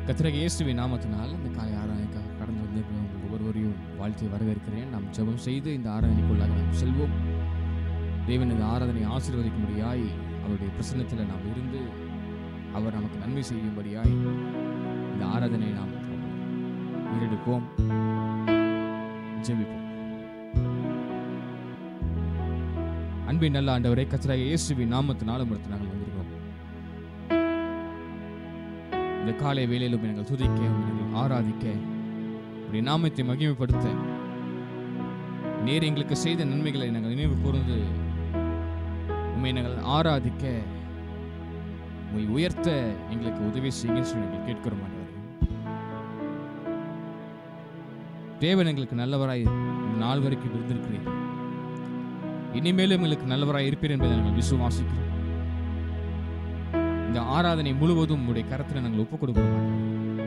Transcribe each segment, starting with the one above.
கத்திரக இயேசுவின் நாமத்தினால் இந்த காலை ஆராதனைக்காக கடந்து வந்திருக்கிற உங்கள் ஒவ்வொருவரையும் வாழ்த்தி வரவேற்கிறேன் நாம் ஜெபம் செய்து இந்த ஆராதனைக்குள்ளாக நாம் செல்வோம் தேவன் இந்த ஆராதனை ஆசீர்வதிக்கும்படியாய் அவருடைய பிரசன்னத்தில் நாம் இருந்து அவர் நமக்கு நன்மை செய்யும்படியாய் இந்த ஆராதனை நாம் ஏறெடுப்போம் ஜெபிப்போம் அன்பின் நல்ல ஆண்டவரை கத்திரக இயேசுவின் நாமத்தினால் உங்களுக்கு நாங்கள் வந்திருக்கிறோம் இந்த காலை வேளையிலும் நாங்கள் துதிக்க உம்மை நாங்கள் ஆராதிக்க உடைய நாமத்தை மகிமைப்படுத்த நேர் எங்களுக்கு செய்த நன்மைகளை நாங்கள் நினைவு கூர்ந்து உண்மை நாங்கள் ஆராதிக்க உம்மை உயர்த்த எங்களுக்கு உதவி செய்யுங்கன்னு சொல்லி நாங்கள் கேட்கிறோம் ஆண்டவரே தேவன் எங்களுக்கு நல்லவராய் இந்த நாள் வரைக்கும் இருந்திருக்கிறீர் இனிமேலும் எங்களுக்கு நல்லவராய் இருப்பீர் என்பதை நாங்கள் விசுவாசிக்கிறோம் இந்த ஆராதனை முழுவதும் உடைய கரத்தில் நாங்கள் ஒப்புக் கொடுக்கிறோம் ஆண்டவரே.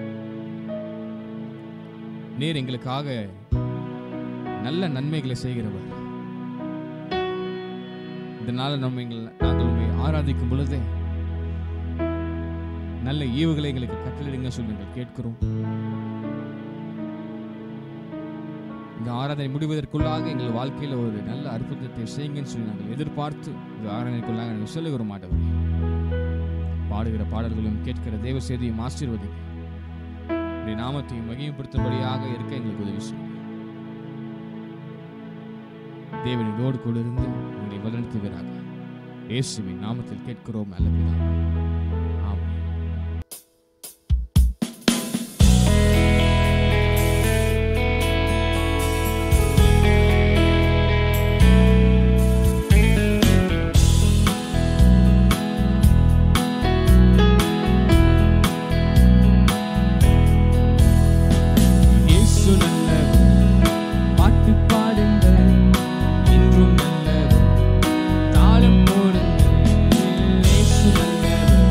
நீர் எங்களுக்காக நல்ல நன்மைகளை செய்கிறவர் இதனால நம்ம எங்கள் நாங்கள் உண்மை ஆராதிக்கும் பொழுது நல்ல ஈவுகளை எங்களுக்கு கட்டளிடுங்க சொல்லி நாங்கள் கேட்கிறோம் இந்த ஆராதனை முடிவதற்குள்ளாக எங்கள் வாழ்க்கையில் ஒரு நல்ல அற்புதத்தை செய்யுங்கன்னு சொல்லி நாங்கள் எதிர்பார்த்து இந்த ஆராதனைக்குள்ளாக நாங்கள் சொல்லுகிறோம் ஆண்டவரே பாடுகிற பாடல்களும் கேட்கிற தேவ செய்தியும் ஆசீர்வதி உடைய நாமத்தையும் மகிமைப்படுத்தும்படியாக இருக்க எங்களுக்கு உதவி செய்யும் தேவன் இதோடு கூட இருந்து உங்களை வளர்த்துவீராக இயேசுவின் நாமத்தில் கேட்கிறோம் நல்ல பிதாவே. ஆமென் இயேசு நல்லவர் பாட்டு பாடுங்கள் இன்றும் நல்லவர் தாளம் போடுங்கள் இயேசு நல்லவர்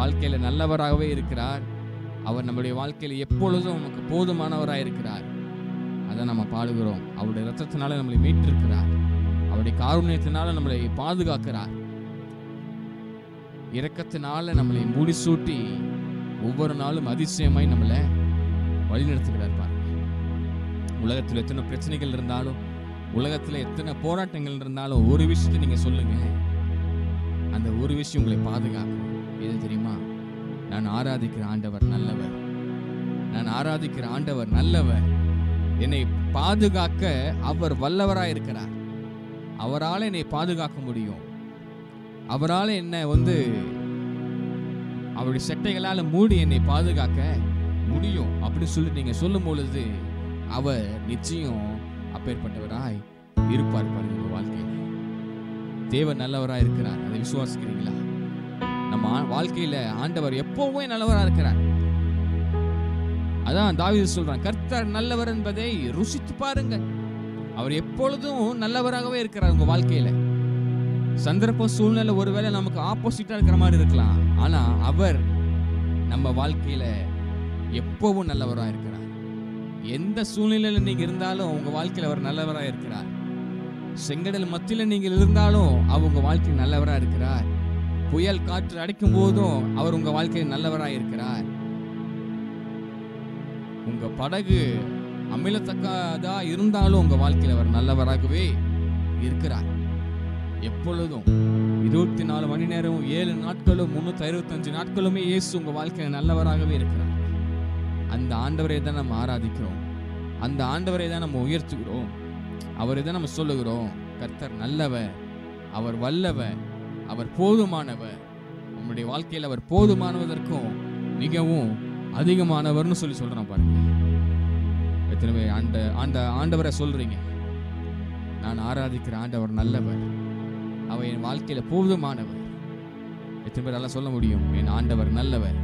வாழ்க்கையில நல்லவராகவே இருக்கிறார் அவர் நம்முடைய வாழ்க்கையில எப்பொழுதும் நமக்கு போதுமானவராக இருக்கிறார் அதை நம்ம பாடுகிறோம் அவருடைய ரத்தத்தினால நம்மளை மீட்டிருக்கிறார் அவருடைய காருண்யத்தினால நம்மளை பாதுகாக்கிறார் இரக்கத்தினால நம்மளை முடிசூட்டி ஒவ்வொரு நாளும் அதிசயமாய் நம்மளை வழிநடத்துகிறார் பாருங்க உலகத்தில் எத்தனை பிரச்சனைகள் இருந்தாலும் உலகத்துல எத்தனை போராட்டங்கள் இருந்தாலும் ஒரு விஷயத்தை நீங்க சொல்லுங்க அந்த ஒரு விஷயம் உங்களை பாதுகாக்கும் எது தெரியுமா நான் ஆராதிக்கிற ஆண்டவர் நல்லவர் நான் ஆராதிக்கிற ஆண்டவர் நல்லவர் என்னை பாதுகாக்க அவர் வல்லவராய் இருக்கிறார் அவரால் என்னை பாதுகாக்க முடியும் அவரால் என்னை வந்து அவருடைய செட்டைகளால் மூடி என்னை பாதுகாக்க முடியும் அப்படின்னு சொல்லி நீங்க சொல்லும் பொழுது அவர் நிச்சயம் அப்பேற்பட்டவராய் இருப்பார் பாருங்க உங்க வாழ்க்கையில் தேவன் நல்லவராய் இருக்கிறார் அதை விசுவாசிக்கிறீங்களா நம்ம ஆ- வாழ்க்கையில ஆண்டவர் எப்பவுமே நல்லவரா இருக்கிறார் அதான் தாவீது சொல்றான் கர்த்தர் நல்லவர் என்பதை ருசித்து பாருங்க அவர் எப்பொழுதும் நல்லவராகவே இருக்கிறார் உங்க வாழ்க்கையில சந்தர்ப்ப சூழ்நிலை ஒருவேளை நமக்கு ஆப்போசிட்டா இருக்கிற மாதிரி இருக்கலாம் ஆனா அவர் நம்ம வாழ்க்கையில எப்பவும் நல்லவரா இருக்கிறார் எந்த சூழ்நிலையில நீங்க இருந்தாலும் உங்க வாழ்க்கையில அவர் நல்லவரா இருக்கிறார் செங்கடல் மத்தியில நீங்கள் இருந்தாலும் அவர் உங்க வாழ்க்கையில் நல்லவரா இருக்கிறார் புயல் காற்று அடிக்கும் போதும் அவர் உங்க வாழ்க்கையில் நல்லவரா இருக்கிறார் உங்க படகு அமிலத்தக்கதா இருந்தாலும் உங்க வாழ்க்கையில் அவர் நல்லவராகவே இருக்கிறார் எப்பொழுதும் இருபத்தி நாலு மணி நேரம் ஏழு நாட்களும் முன்னூத்தி அறுபத்தஞ்சு நாட்களுமே இயேசு உங்க வாழ்க்கையில் நல்லவராகவே இருக்கிறார் அந்த ஆண்டவரை தான் நம்ம ஆராதிக்கிறோம் அந்த ஆண்டவரை தான் நம்ம உயர்த்துகிறோம் அவரை தான் நம்ம சொல்லுகிறோம் கர்த்தர் நல்லவர் அவர் வல்லவர் அவர் போதுமானவர் நம்முடைய வாழ்க்கையில் அவர் போதுமானவதற்கும் மிகவும் அதிகமானவர்னு சொல்லி சொல்றோம் பாருங்க எத்தனை பேர் ஆண்ட ஆண்ட ஆண்டவரை சொல்றீங்க நான் ஆராதிக்கிற ஆண்டவர் நல்லவர் அவர் என் வாழ்க்கையில போதுமானவர் எத்தனை பேர் எல்லாம் சொல்ல முடியும் என் ஆண்டவர் நல்லவர்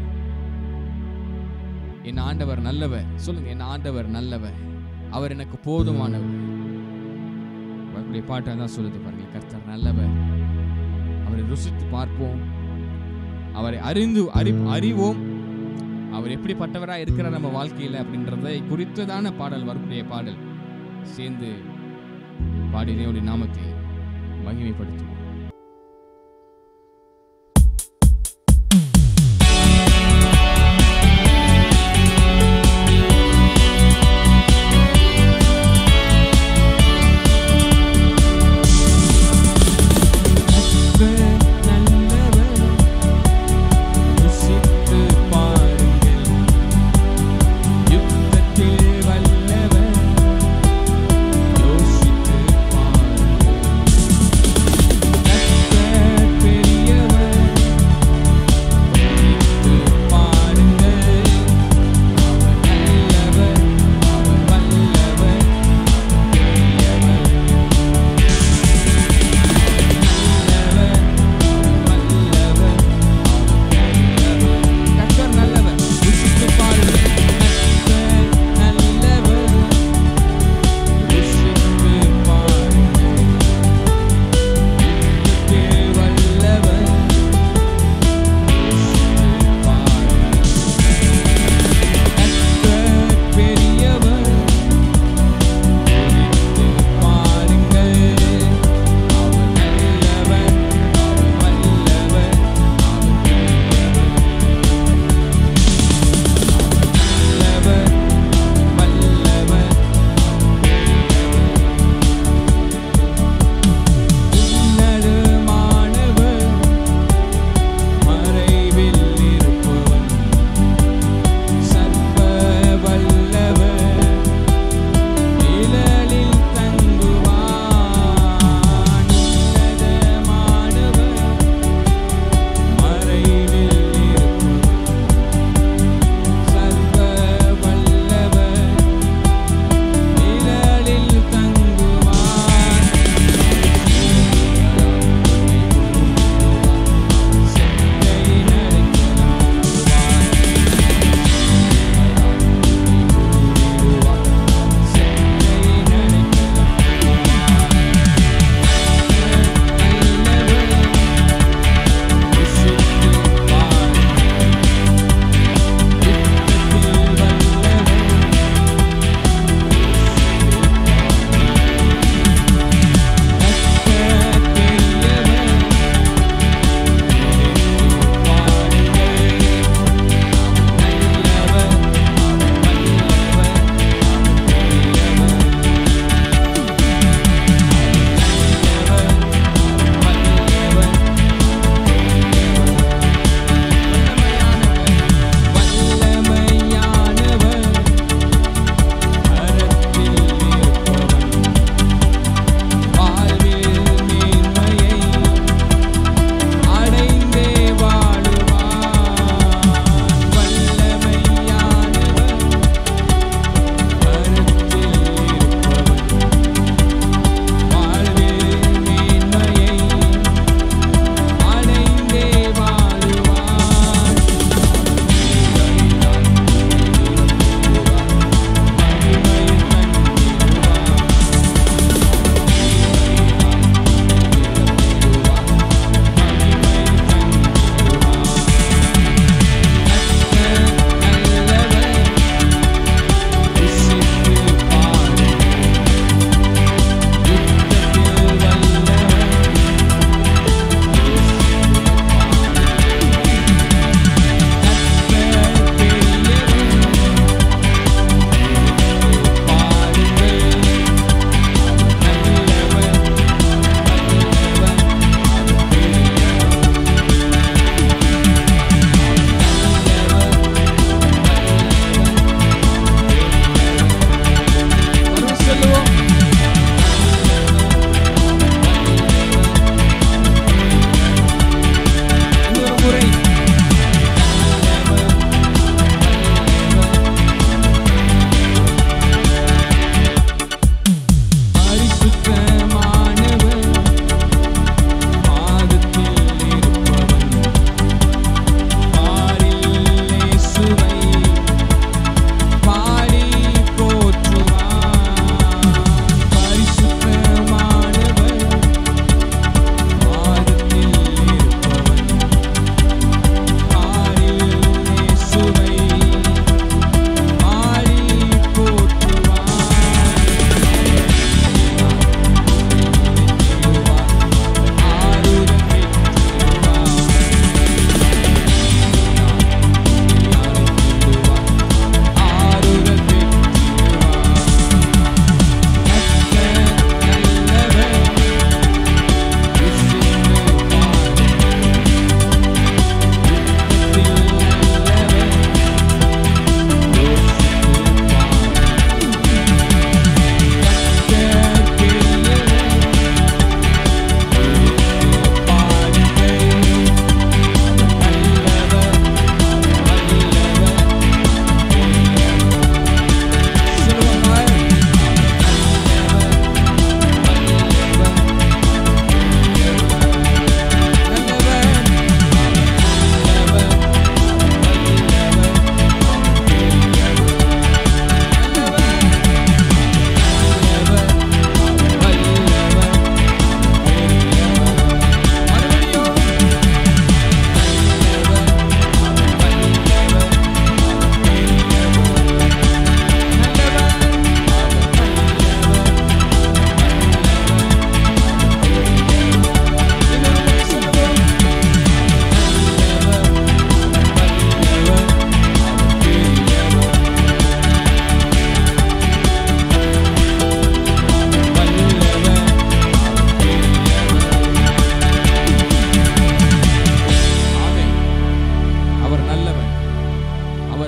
என் ஆண்டவர் நல்லவர் சொல்லுங்க என் ஆண்டவர் நல்லவர் அவர் எனக்கு போதுமானவர் அவருடைய பாட்டை தான் சொல்லுது பாருங்க கர்த்தர் நல்லவர் அவரை ருசித்து பார்ப்போம் அவரை அறிந்து அறி அறிவோம் அவர் எப்படிப்பட்டவராக இருக்கிறார் நம்ம வாழ்க்கையில் அப்படின்றதை குறித்ததான பாடல் வரக்கூடிய பாடல் சேர்ந்து பாடி தேவனுடைய நாமத்தை மகிமைப்படுத்துவோம் ருசித்து பாருங்கள் யுத்தத்தில் வல்லவர் யோசித்து பாருங்கள்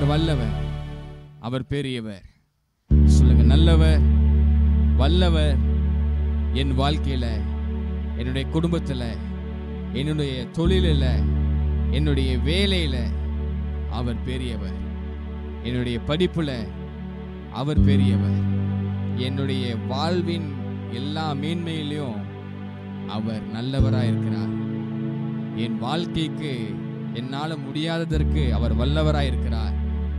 அவர் வல்லவர் அவர் பெரியவர் சொல்லுங்க நல்லவர் வல்லவர் என் வாழ்க்கையில என்னுடைய குடும்பத்துல என்னுடைய தொழிலில் என்னுடைய வேலையில அவர் பெரியவர் என்னுடைய படிப்புல அவர் பெரியவர் என்னுடைய வாழ்வின் எல்லா மேன்மையிலையும் அவர் நல்லவராய் இருக்கிறார் என் வாழ்க்கைக்கு என்னால முடியாததற்கு அவர் வல்லவராய் இருக்கிறார்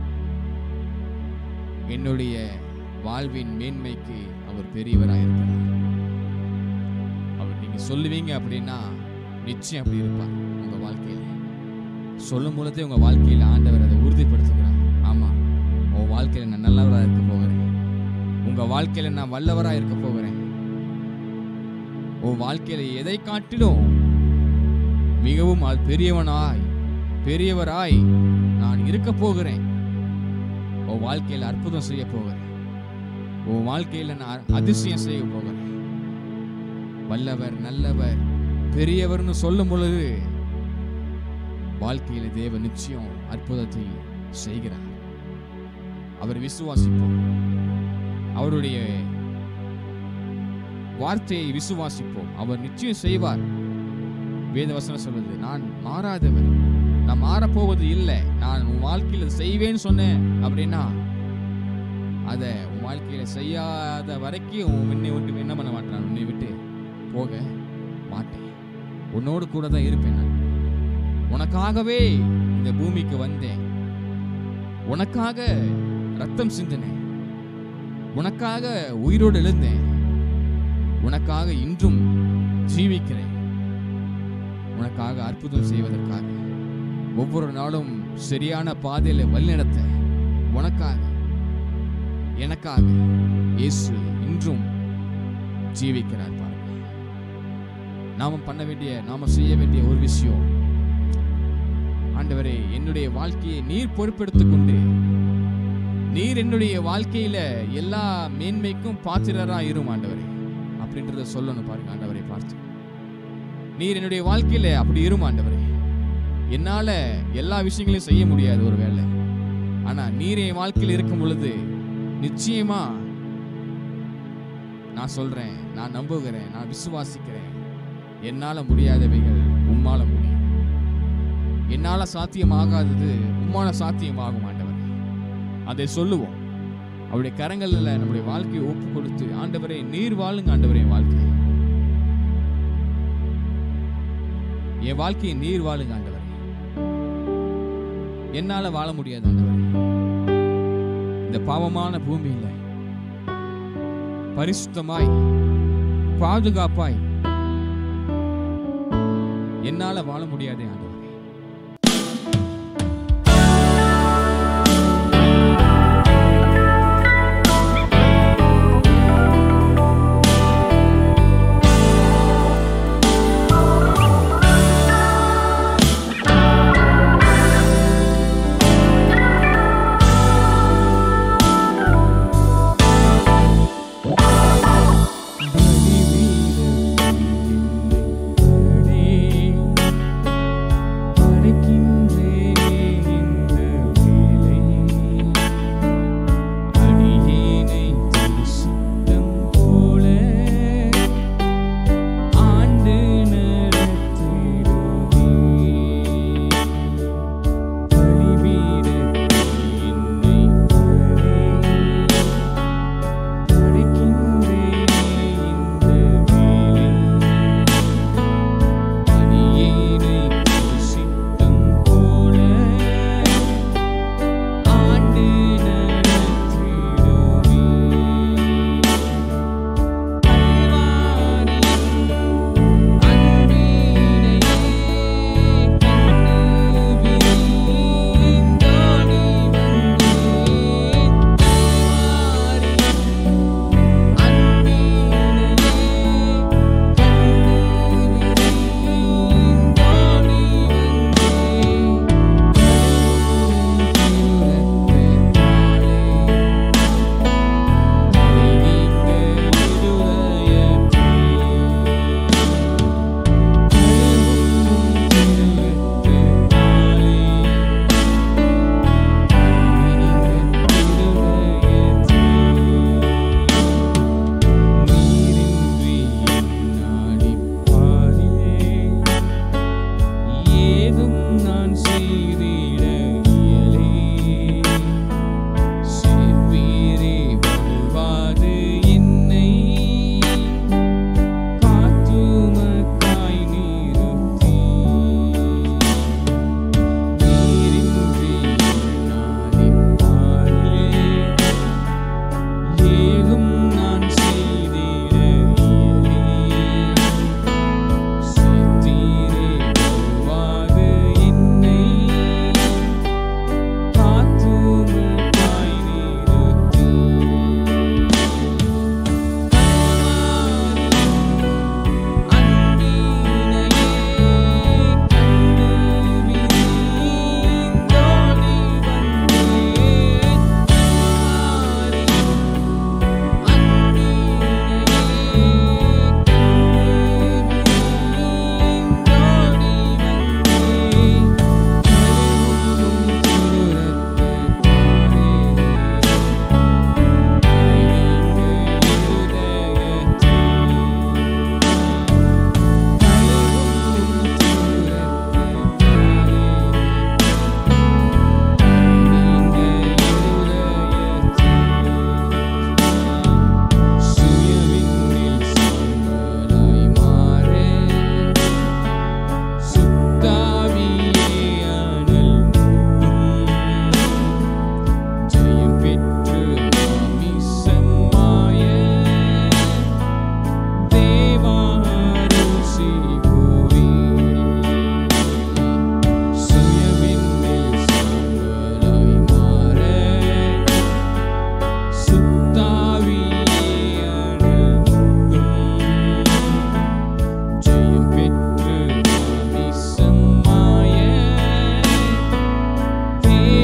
என்னுடைய வாழ்வின் மேன்மைக்கு அவர் பெரியவராய் இருக்கிறார் அவர் நீங்க சொல்லுவீங்க அப்படின்னா நிச்சயம் அப்படி இருப்பார் உங்க வாழ்க்கையில சொல்லும் பொழுதே உங்க வாழ்க்கையில ஆண்டவர் அதை உறுதிப்படுத்துகிறார் ஆமா உன் வாழ்க்கையில நான் நல்லவராக இருக்க போகிறேன் உங்க வாழ்க்கையில நான் வல்லவராக இருக்க போகிறேன் உன் வாழ்க்கையில எதை காட்டிலும் மிகவும் அது பெரியவனாய் பெரியவராய் நான் இருக்க போகிறேன் உன் வாழ்க்கையில அற்புதம் செய்ய போகிறேன் உன் வாழ்க்கையில நான் அதிசயம் செய்ய போகிறேன் வல்லவர் நல்லவர் பெரியவர்னு சொல்லும் பொழுது வாழ்க்கையில தேவ நிச்சயம் அற்புதத்தை செய்கிறார் அவர் விசுவாசிப்போம் அவருடைய வார்த்தையை விசுவாசிப்போம் அவர் நிச்சயம் செய்வார் வேதவசனம் சொல்லுது நான் மாறாதவர் நான் மாறப்போவது இல்லை நான் உன் வாழ்க்கையில செய்வேன்னு சொன்னேன் அப்படின்னா அதை உன் வாழ்க்கையில செய்யாத வரைக்கும் உன் உன்னை விட்டு என்ன பண்ண மாட்டேன் நான் உன்னை விட்டு போக மாட்டேன் உன்னோடு கூட தான் இருப்பேன் நான் உனக்காகவே இந்த பூமிக்கு வந்தேன் உனக்காக ரத்தம் சிந்தினேன் உனக்காக உயிரோடு எழுந்தேன் உனக்காக இன்றும் ஜீவிக்கிறேன் உனக்காக அற்புதம் செய்வதற்காக ஒவ்வொரு நாளும் சரியான பாதையில வழிநடத்த உனக்காக எனக்காக இயேசு இன்றும் ஜீவிக்கிறார் பாருங்க நாம பண்ண வேண்டிய நாம செய்ய வேண்டிய ஒரு விஷயம் ஆண்டவரே என்னுடைய வாழ்க்கையை நீர் பொறுப்பெடுத்துக் கொண்டு நீர் என்னுடைய வாழ்க்கையில எல்லா மேன்மைக்கும் பாத்திரரா இரும் ஆண்டவரே அப்படின்றத சொல்லணும் பாருங்க ஆண்டவரை பார்த்து நீர் என்னுடைய வாழ்க்கையில அப்படி இரும் ஆண்டவரே என்னால எல்லா விஷயங்களையும் செய்ய முடியாது ஒரு வேலை ஆனா நீர் என் வாழ்க்கையில் இருக்கும் பொழுது நிச்சயமா நான் சொல்றேன் நான் நம்புகிறேன் நான் விசுவாசிக்கிறேன் என்னால முடியாதவைகள் உம்மால முடியும் என்னால சாத்தியமாகாதது உம்மால சாத்தியமாகும் ஆண்டவரே அதை சொல்லுவோம் அவருடைய கரங்களில் நம்முடைய வாழ்க்கையை ஒப்பு கொடுத்து ஆண்டவரே நீர் வாழுங்க ஆண்டவரே என் வாழ்க்கையை என் வாழ்க்கையை நீர் வாழுங்க ஆண்டவரே என்னால வாழ முடியாது ஆண்டவரே இந்த பாவமான பூமியில பரிசுத்தமாய் பாதுகாப்பாய் என்னால வாழ முடியாதே ஆண்டவரே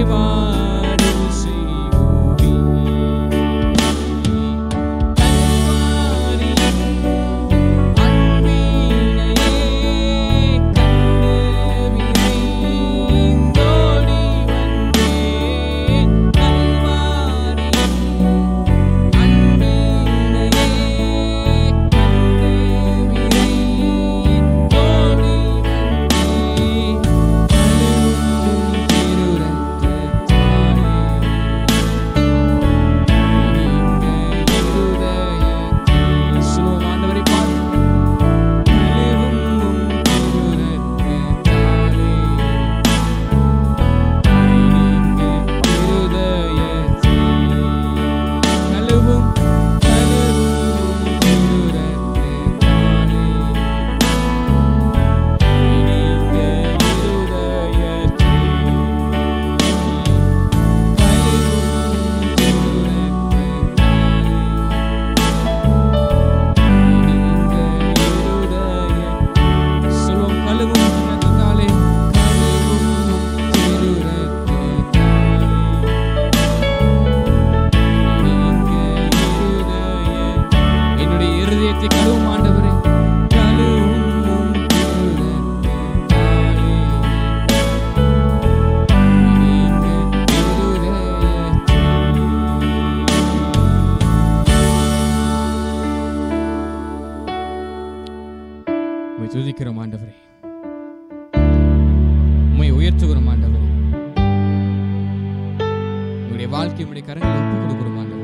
கல்வாரி சிலுவை. கல்வாரியின் அன்பினையே கண்டு விரைந்தோடி வந்தேன். கல்வாரியின் அன்பினையே கண்டு விரைந்தோடி வந்தேன். கழுவும் திருரத்தத்தாலே நீங்க இருதயத்தை சொல்லுவோம் ஆண்டவரை பார்த்து. கழுவும் திருரத்தத்தாலே நீங்க இருதயத்தை கழுவும் கழுவும் திருரத்தத்தாலே நீங்க இருதயத்தை என்னுடைய இருதயத்தை கழுவும் ஆண்டவரே கழுவும் திருரத்தத்தாலே உம்மை துதிக்கிறோம் ஆண்டவரே உம்மை உயர்த்துகிறோம் ஆண்டவரே உங்களுடைய வாழ்க்கை உங்களுடைய கரங்களை ஒப்புக் கொடுக்கிறோம் ஆண்டவரே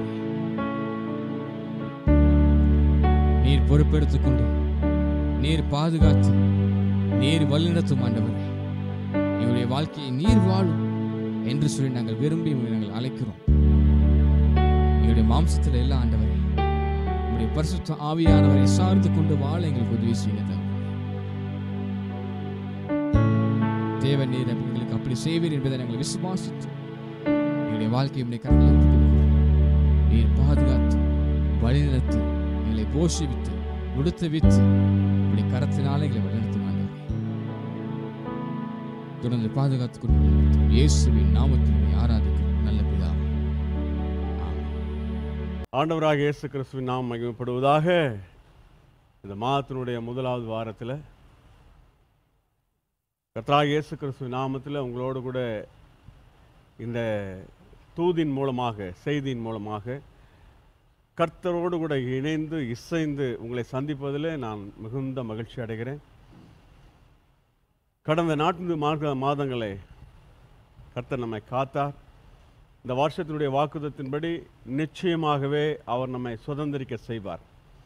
நீர் பொறுப்பெடுத்துக் கொண்டு நீர் பாதுகாத்து நீர் வழிநடத்தும் ஆண்டவரே எங்களுடைய வாழ்க்கையை நீர் வாழும் என்று சொல்லி நாங்கள் விரும்பி உங்களை நாங்கள் அழைக்கிறோம் எங்களுடைய மாம்சத்தில் எல்லாம் ஆண்டவரே உங்களுடைய பரிசுத்த ஆவியானவரை சார்ந்து கொண்டு வாழ எங்களுக்கு உதவி செய்யுங்க தகப்பனே. தேவன் நீர் எங்களுக்கு அப்படி செய்வீர் என்பதை நாங்கள் விசுவாசித்து எங்களுடைய வாழ்க்கையை உடைய கரங்களை ஒப்புக் கொடுக்கிறோம். நீர் பாதுகாத்து வழிநடத்தி எங்களை போஷிவித்து உடுத்து வித்து உடைய கரத்தினாலே எங்களை வழிநடத்தும் ஆண்டவரே தொடர்ந்து பாதுகாத்துக் கொண்டு வழிநடத்தும். இயேசுவின் நாமத்தில் உம்மை ஆராதிக்கிறோம் நல்ல பிதாவே ஆமென் ஆண்டவராக இயேசு கிறிஸ்துவின் நாம் மகிமைப்படுவதாக இந்த மாதத்தினுடைய முதலாவது வாரத்தில் கர்த்தராக இயேசு கிறிஸ்துவின் நாமத்தில் உங்களோடு கூட இந்த தூதின் மூலமாக செய்தியின் மூலமாக கர்த்தரோடு கூட இணைந்து இசைந்து உங்களை சந்திப்பதில் நான் மிகுந்த மகிழ்ச்சி அடைகிறேன் கடந்த நான்கு மாத மாதங்களை கர்த்தர் நம்மை காத்தார் இந்த வருஷத்தினுடைய வாக்குதத்தின்படி நிச்சயமாகவே அவர் நம்மை சுதந்திரிக்க செய்வார்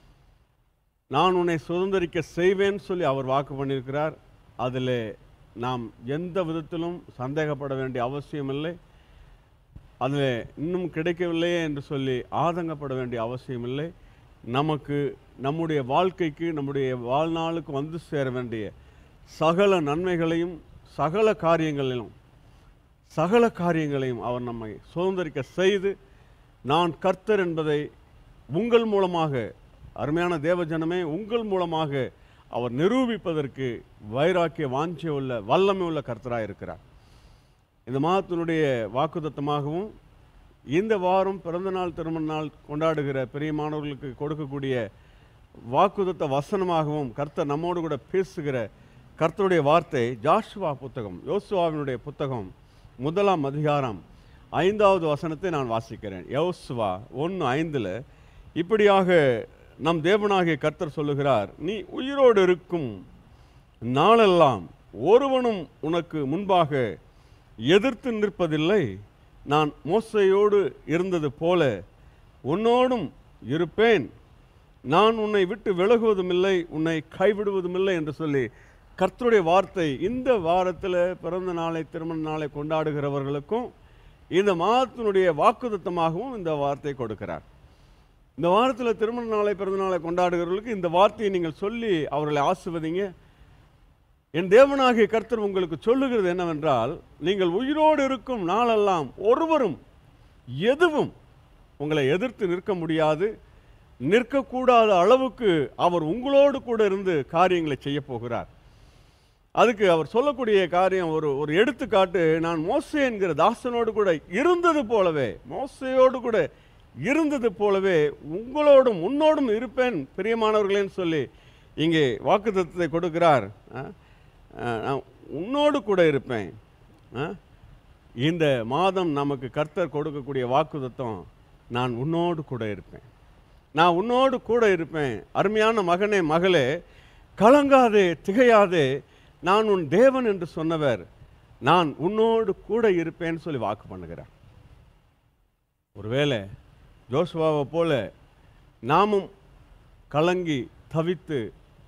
நான் உன்னை சுதந்திரிக்க செய்வேன் சொல்லி அவர் வாக்கு பண்ணியிருக்கிறார் அதில் நாம் எந்த விதத்திலும் சந்தேகப்பட வேண்டிய அவசியமில்லை அதில் இன்னும் கிடைக்கவில்லையே என்று சொல்லி ஆதங்கப்பட வேண்டிய அவசியமில்லை நமக்கு நம்முடைய வாழ்க்கைக்கு நம்முடைய வாழ்நாளுக்கு வந்து சேர வேண்டிய சகல நன்மைகளையும் சகல காரியங்களிலும் சகல காரியங்களையும் அவர் நம்மை சுதந்திரிக்க செய்து நான் கர்த்தர் என்பதை உங்கள் மூலமாக அருமையான தேவஜனமே உங்கள் மூலமாக அவர் நிரூபிப்பதற்கு வைராக்கிய வாஞ்சிய உள்ள வல்லமை உள்ள கர்த்தராக இருக்கிறார் இந்த மாதத்தினுடைய வாக்குதத்தமாகவும் இந்த வாரம் பிறந்தநாள் திருமண நாள் கொண்டாடுகிற பிரியமானவர்களுக்கு கொடுக்கக்கூடிய வாக்குதத்த வசனமாகவும் கர்த்தர் நம்மோடு கூட பேசுகிற கர்த்தருடைய வார்த்தை ஜாஷுவா புத்தகம் யோசுவாவினுடைய புத்தகம் முதலாம் அதிகாரம் ஐந்தாவது வசனத்தை நான் வாசிக்கிறேன் யோசுவா ஒன்று ஐந்தில் இப்படியாக நம் தேவனாகிய கர்த்தர் சொல்லுகிறார் நீ உயிரோடு இருக்கும் நாளெல்லாம் ஒருவனும் உனக்கு முன்பாக எதிர்த்து நிற்பதில்லை நான் மோசையோடு இருந்தது போல உன்னோடும் இருப்பேன் நான் உன்னை விட்டு விலகுவதும் இல்லை உன்னை கைவிடுவதும் இல்லை என்று சொல்லி கர்த்தருடைய வார்த்தை இந்த வாரத்தில் பிறந்த நாளை திருமண நாளை கொண்டாடுகிறவர்களுக்கும் இந்த மாதத்தினுடைய வாக்குத்தத்தமாகவும் இந்த வார்த்தை கொடுக்கிறார் இந்த வாரத்தில் திருமண நாளை பிறந்த நாளை கொண்டாடுகிறவர்களுக்கு இந்த வார்த்தையை நீங்கள் சொல்லி அவர்களை ஆசிர்வதிங்க என் தேவனாகிய கர்த்தர் உங்களுக்கு சொல்லுகிறது என்னவென்றால் நீங்கள் உயிரோடு இருக்கும் நாளெல்லாம் ஒருவரும் எதுவும் உங்களை எதிர்த்து நிற்க முடியாது நிற்கக்கூடாத அளவுக்கு அவர் உங்களோடு கூட இருந்து காரியங்களை செய்ய போகிறார் அதுக்கு அவர் சொல்லக்கூடிய காரியம் ஒரு ஒரு எடுத்துக்காட்டு நான் மோசே என்கிற தாசனோடு கூட இருந்தது போலவே மோசையோடு கூட இருந்தது போலவே உங்களோடும் உன்னோடும் இருப்பேன் பிரியமானவர்களேன்னு சொல்லி இங்கே வாக்குத்தத்தத்தை கொடுக்கிறார் ஆ? ஆ, நான் உன்னோடு கூட இருப்பேன் ஆ? இந்த மாதம் நமக்கு கர்த்தர் கொடுக்கக்கூடிய வாக்குத்தத்தம் நான் உன்னோடு கூட இருப்பேன் நான் உன்னோடு கூட இருப்பேன் அருமையான மகனே மகளே கலங்காதே திகையாதே நான் உன் தேவன் என்று சொன்னவர் நான் உன்னோடு கூட இருப்பேன்னு சொல்லி வாக்கு பண்ணுகிறார் ஒருவேளை ஜோசுவாவை போல நாமும் கலங்கி தவித்து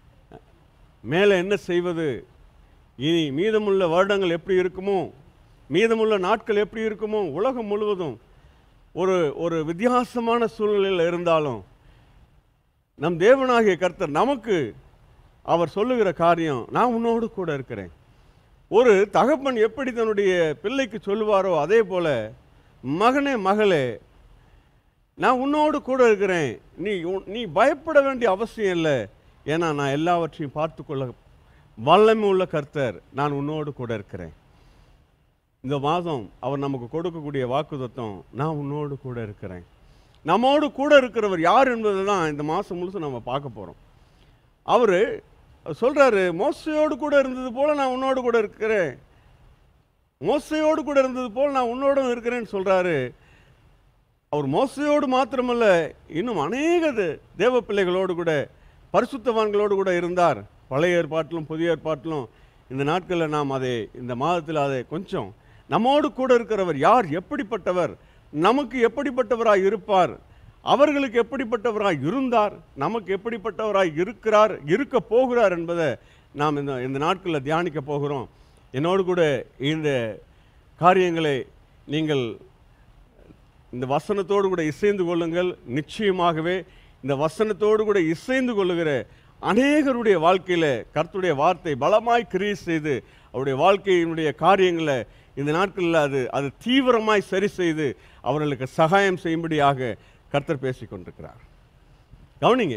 மேலே என்ன செய்வது இனி மீதமுள்ள வருடங்கள் எப்படி இருக்குமோ மீதமுள்ள நாட்கள் எப்படி இருக்குமோ உலகம் முழுவதும் ஒரு ஒரு வித்தியாசமான சூழ்நிலையில் இருந்தாலும் நம் தேவனாகிய கர்த்தர் நமக்கு அவர் சொல்லுகிற காரியம் நான் உன்னோடு கூட இருக்கிறேன் ஒரு தகப்பன் எப்படி தன்னுடைய பிள்ளைக்கு சொல்லுவாரோ அதே போல மகனே மகளே நான் உன்னோடு கூட இருக்கிறேன் நீ உன்- நீ பயப்பட வேண்டிய அவசியம் இல்லை ஏன்னா நான் எல்லாவற்றையும் பார்த்து கொள்ள வல்லமை உள்ள கர்த்தர் நான் உன்னோடு கூட இருக்கிறேன் இந்த மாதம் அவர் நமக்கு கொடுக்கக்கூடிய வாக்குத்தத்தம் நான் உன்னோடு கூட இருக்கிறேன் நம்மோடு கூட இருக்கிறவர் யார் என்பதை தான் இந்த மாதம் முழுசும் நம்ம பார்க்க போகிறோம் அவர் சொல்கிறாரு மோசையோடு கூட இருந்தது போல் நான் உன்னோடு கூட இருக்கிறேன் மோசையோடு கூட இருந்தது போல் நான் உன்னோடும் இருக்கிறேன்னு சொல்கிறாரு அவர் மோசையோடு மாத்திரமல்ல இன்னும் அநேக தே- தேவ பிள்ளைகளோடு கூட பரிசுத்தவான்களோடு கூட இருந்தார் பழைய ஏற்பாட்டிலும் புதிய ஏற்பாட்டிலும் இந்த நாட்களில் நாம் அதை இந்த மாதத்தில் அதை கொஞ்சம் நம்மோடு கூட இருக்கிறவர் யார் எப்படிப்பட்டவர் நமக்கு எப்படிப்பட்டவராய் இருப்பார் அவர்களுக்கு எப்படிப்பட்டவராய் இருந்தார் நமக்கு எப்படிப்பட்டவராய் இருக்கிறார் இருக்க போகிறார் என்பதை நாம் இந்த இந்த நாட்களில் தியானிக்க போகிறோம் என்னோடு கூட இந்த காரியங்களை நீங்கள் இந்த வசனத்தோடு கூட இசைந்து கொள்ளுங்கள் நிச்சயமாகவே இந்த வசனத்தோடு கூட இசைந்து கொள்ளுகிற அநேகருடைய வாழ்க்கையில் கர்த்தருடைய வார்த்தை பலமாய் கிரியை செய்து அவருடைய வாழ்க்கையினுடைய காரியங்களை இந்த நாட்களில் அது அது தீவிரமாய் சரி செய்து அவர்களுக்கு சகாயம் செய்யும்படியாக கர்த்தர் பேசிக் கொண்டிருக்கிறார் கவனிங்க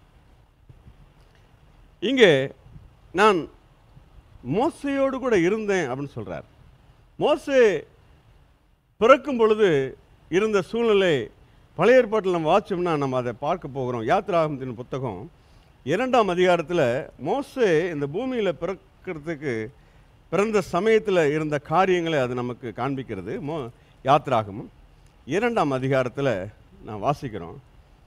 இங்கே நான் மோசையோடு கூட இருந்தேன் அப்படின்னு சொல்றார் மோசே பிறக்கும் பொழுது இருந்த சூழ்நிலை பழைய ஏற்பாட்டில் நம்ம வாச்சோம்னா நம்ம அதை பார்க்க போகிறோம் யாத்ராகமத்தின் புத்தகம் இரண்டாம் அதிகாரத்தில் மோசே இந்த பூமியில் பிறக்கிறதுக்கு பிறந்த சமயத்தில் இருந்த காரியங்களை அது நமக்கு காண்பிக்கிறது மோ யாத்ராகமம் இரண்டாம் அதிகாரத்தில் நான் வாசிக்கிறோம்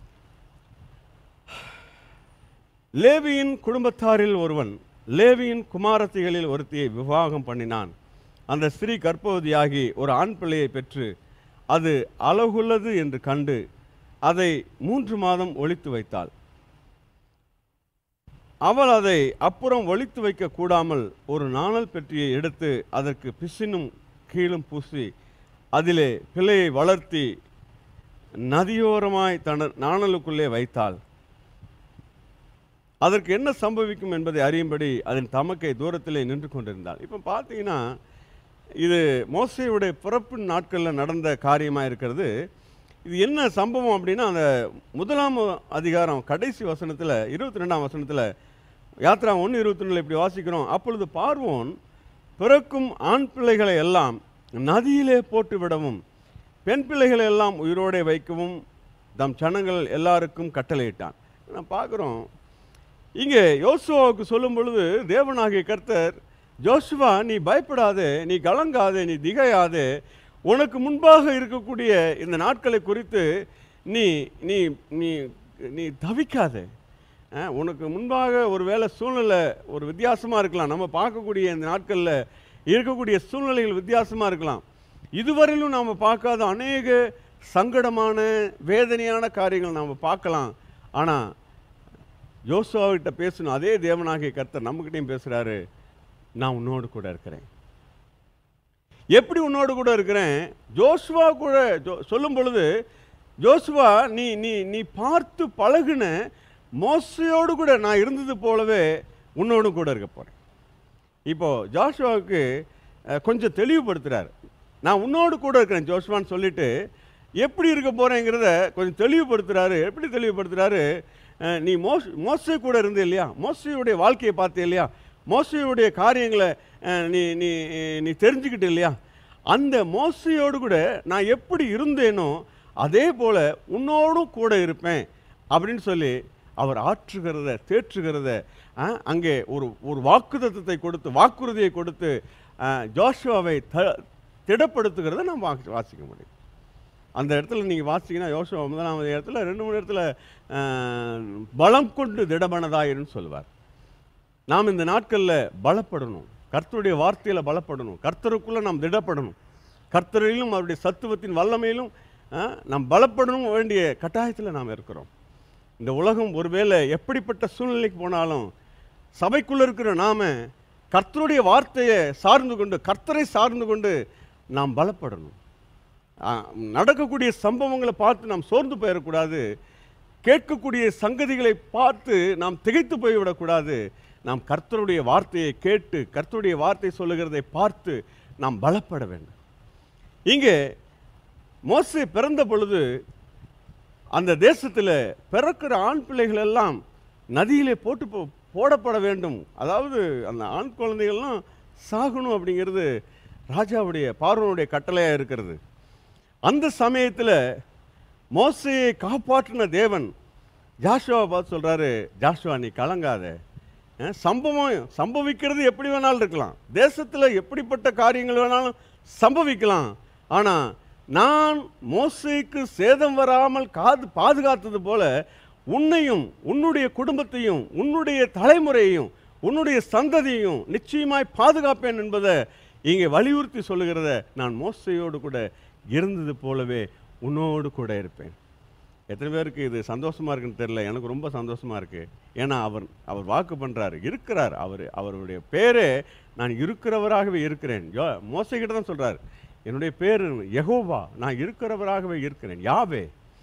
லேவியின் குடும்பத்தாரில் ஒருவன் லேவியின் குமாரத்திகளில் ஒருத்தியை விவாகம் பண்ணினான் அந்த ஸ்திரீ கர்ப்பவதியாகி ஒரு ஆண் பிள்ளையை பெற்று அது அழகுள்ளது என்று கண்டு அதை மூன்று மாதம் ஒளித்து வைத்தாள் அவள் அதை அப்புறம் ஒளித்து வைக்க கூடாமல் ஒரு நாணல் பெட்டியை எடுத்து அதற்கு பிசினும் கீழும் பூசி அதிலே பிள்ளையை வளர்த்தி நதியோரமாய் தன நாணலுக்குள்ளே வைத்தாள் அதற்கு என்ன சம்பவிக்கும் என்பதை அறியும்படி அதன் தமக்கை தூரத்திலே நின்று கொண்டிருந்தாள் இப்போ பார்த்தீங்கன்னா இது மோசையுடைய பிறப்பு நாட்களில் நடந்த காரியமாக இருக்கிறது இது என்ன சம்பவம் அப்படின்னா அந்த முதலாம் அதிகாரம் கடைசி வசனத்தில் இருபத்தி ரெண்டாம் வசனத்தில் யாத்ரா ஒன்று இருபத்தி ரெண்டில் இப்படி வாசிக்கிறோம் அப்பொழுது பார்வோன் பிறக்கும் ஆண் பிள்ளைகளை எல்லாம் நதியிலே போட்டு விடவும் பெண் பிள்ளைகளை எல்லாம் உயிரோடே வைக்கவும் தம் சனங்கள் எல்லாருக்கும் கட்டளையிட்டான் நான் பார்க்குறோம் இங்கே யோசுவாவுக்கு சொல்லும் பொழுது தேவனாகிய கர்த்தர் ஜோசுவா நீ பயப்படாதே நீ கலங்காதே நீ திகையாதே உனக்கு முன்பாக இருக்கக்கூடிய இந்த நாட்களை குறித்து நீ நீ நீ நீ தவிக்காதே அஹ், உனக்கு முன்பாக ஒரு வேளை சூழ்நிலை ஒரு வித்தியாசமாக இருக்கலாம் நம்ம பார்க்கக்கூடிய இந்த நாட்களில் இருக்கக்கூடிய சூழ்நிலைகள் வித்தியாசமாக இருக்கலாம் இதுவரையிலும் நாம் பார்க்காத அநேக சங்கடமான வேதனையான காரியங்கள் நாம் பார்க்கலாம் ஆனால் யோசுவாவிட்ட பேசணும் அதே தேவனாகிய கர்த்தர் நம்மகிட்டையும் பேசுகிறாரு நான் உன்னோடு கூட இருக்கிறேன் எப்படி உன்னோடு கூட இருக்கிறேன் ஜோசுவா கூட ஜோ- சொல்லும் பொழுது ஜோசுவா நீ நீ நீ பார்த்து பழகுன மோசையோடு கூட நான் இருந்தது போலவே உன்னோடு கூட இருக்க போகிறேன் இப்போ ஜோஷுவாவுக்கு அஹ், கொஞ்சம் தெளிவுபடுத்துறார் நான் உன்னோடு கூட இருக்கிறேன் ஜோஷுவான்னு சொல்லிட்டு எப்படி இருக்க போகிறேங்கிறத கொஞ்சம் தெளிவுபடுத்துறாரு எப்படி தெளிவுபடுத்துறாரு அஹ், நீ மோஸ் மோசை கூட இருந்த இல்லையா மோசையுடைய வாழ்க்கையை பார்த்தே இல்லையா மோசையுடைய காரியங்களை அஹ், நீ நீ நீ தெரிஞ்சுக்கிட்ட இல்லையா அந்த மோசையோடு கூட நான் எப்படி இருந்தேனோ அதே போல் உன்னோடும் கூட இருப்பேன் அப்படின்னு சொல்லி அவர் ஆற்றுகிறத தேற்றுகிறத அஹ், அங்கே ஒரு ஒரு வாக்குத்தத்தத்தை கொடுத்து வாக்குறுதியை கொடுத்து அஹ், ஜோஷுவாவை த திடப்படுத்துகிறத நாம் வாசி- வாசிக்க முடியும் அந்த இடத்துல நீங்கள் வாசிங்கன்னா யோசுவா முதலாவது இடத்துல ரெண்டு மூணு இடத்துல அஹ், பலம் கொண்டு திடமனதாயிருன்னு சொல்லுவார் நாம் இந்த நாட்களில் பலப்படணும் கர்த்தருடைய வார்த்தையில் பலப்படணும் கர்த்தருக்குள்ளே நாம் திடப்படணும் கர்த்தரிலும் அவருடைய சத்துவத்தின் வல்லமையிலும் அஹ், நாம் பலப்படணும் வேண்டிய கட்டாயத்தில் நாம் இருக்கிறோம் இந்த உலகம் ஒருவேளை எப்படிப்பட்ட சூழ்நிலைக்கு போனாலும் சபைக்குள்ளே இருக்கிற நாம கர்த்தருடைய வார்த்தையை சார்ந்து கொண்டு கர்த்தரை சார்ந்து கொண்டு நாம் பலப்படணும் ஆ, நடக்கக்கூடிய சம்பவங்களை பார்த்து நாம் சோர்ந்து போயிடக்கூடாது கேட்கக்கூடிய சங்கதிகளை பார்த்து நாம் திகைத்து போய்விடக்கூடாது நாம் கர்த்தருடைய வார்த்தையை கேட்டு கர்த்தருடைய வார்த்தை சொல்லுகிறதை பார்த்து நாம் பலப்பட வேண்டும் இங்கே மோசே பிறந்த பொழுது அந்த தேசத்தில் பிறக்கிற ஆண் பிள்ளைகள் எல்லாம் நதியிலே போட்டு போ- போடப்பட வேண்டும் அதாவது அந்த ஆண் குழந்தைகள்லாம் சாகணும் அப்படிங்கிறது ராஜாவுடைய பார்வனுடைய கட்டளையாக இருக்கிறது அந்த சமயத்தில் மோசையை காப்பாற்றின தேவன் ஜாஷுவாவை பார்த்து சொல்கிறாரு ஜாஷுவா நீ கலங்காத அஹ், சம்பவம் சம்பவிக்கிறது எப்படி வேணாலும் இருக்கலாம் தேசத்தில் எப்படிப்பட்ட காரியங்கள் வேணாலும் சம்பவிக்கலாம் ஆனால் நான் மோசைக்கு சேதம் வராமல் காது பாதுகாத்தது போல உன்னையும் உன்னுடைய குடும்பத்தையும் உன்னுடைய தலைமுறையையும் உன்னுடைய சந்ததியையும் நிச்சயமாய் பாதுகாப்பேன் என்பதை இங்கே வலியுறுத்தி சொல்லுகிறத நான் மோசையோடு கூட இருந்தது போலவே உன்னோடு கூட இருப்பேன் எத்தனை பேருக்கு இது சந்தோஷமா இருக்குன்னு தெரியல எனக்கு ரொம்ப சந்தோஷமா இருக்கு ஏன்னா அவர் அவர் வாக்கு பண்றாரு இருக்கிறார் அவர் அவருடைய பேரே நான் இருக்கிறவராகவே இருக்கிறேன் யோ மோசைக்கிட்ட தான் சொல்றாரு என்னுடைய பேர் யெகோவா நான் இருக்கிறவராகவே இருக்கிறேன் யாவே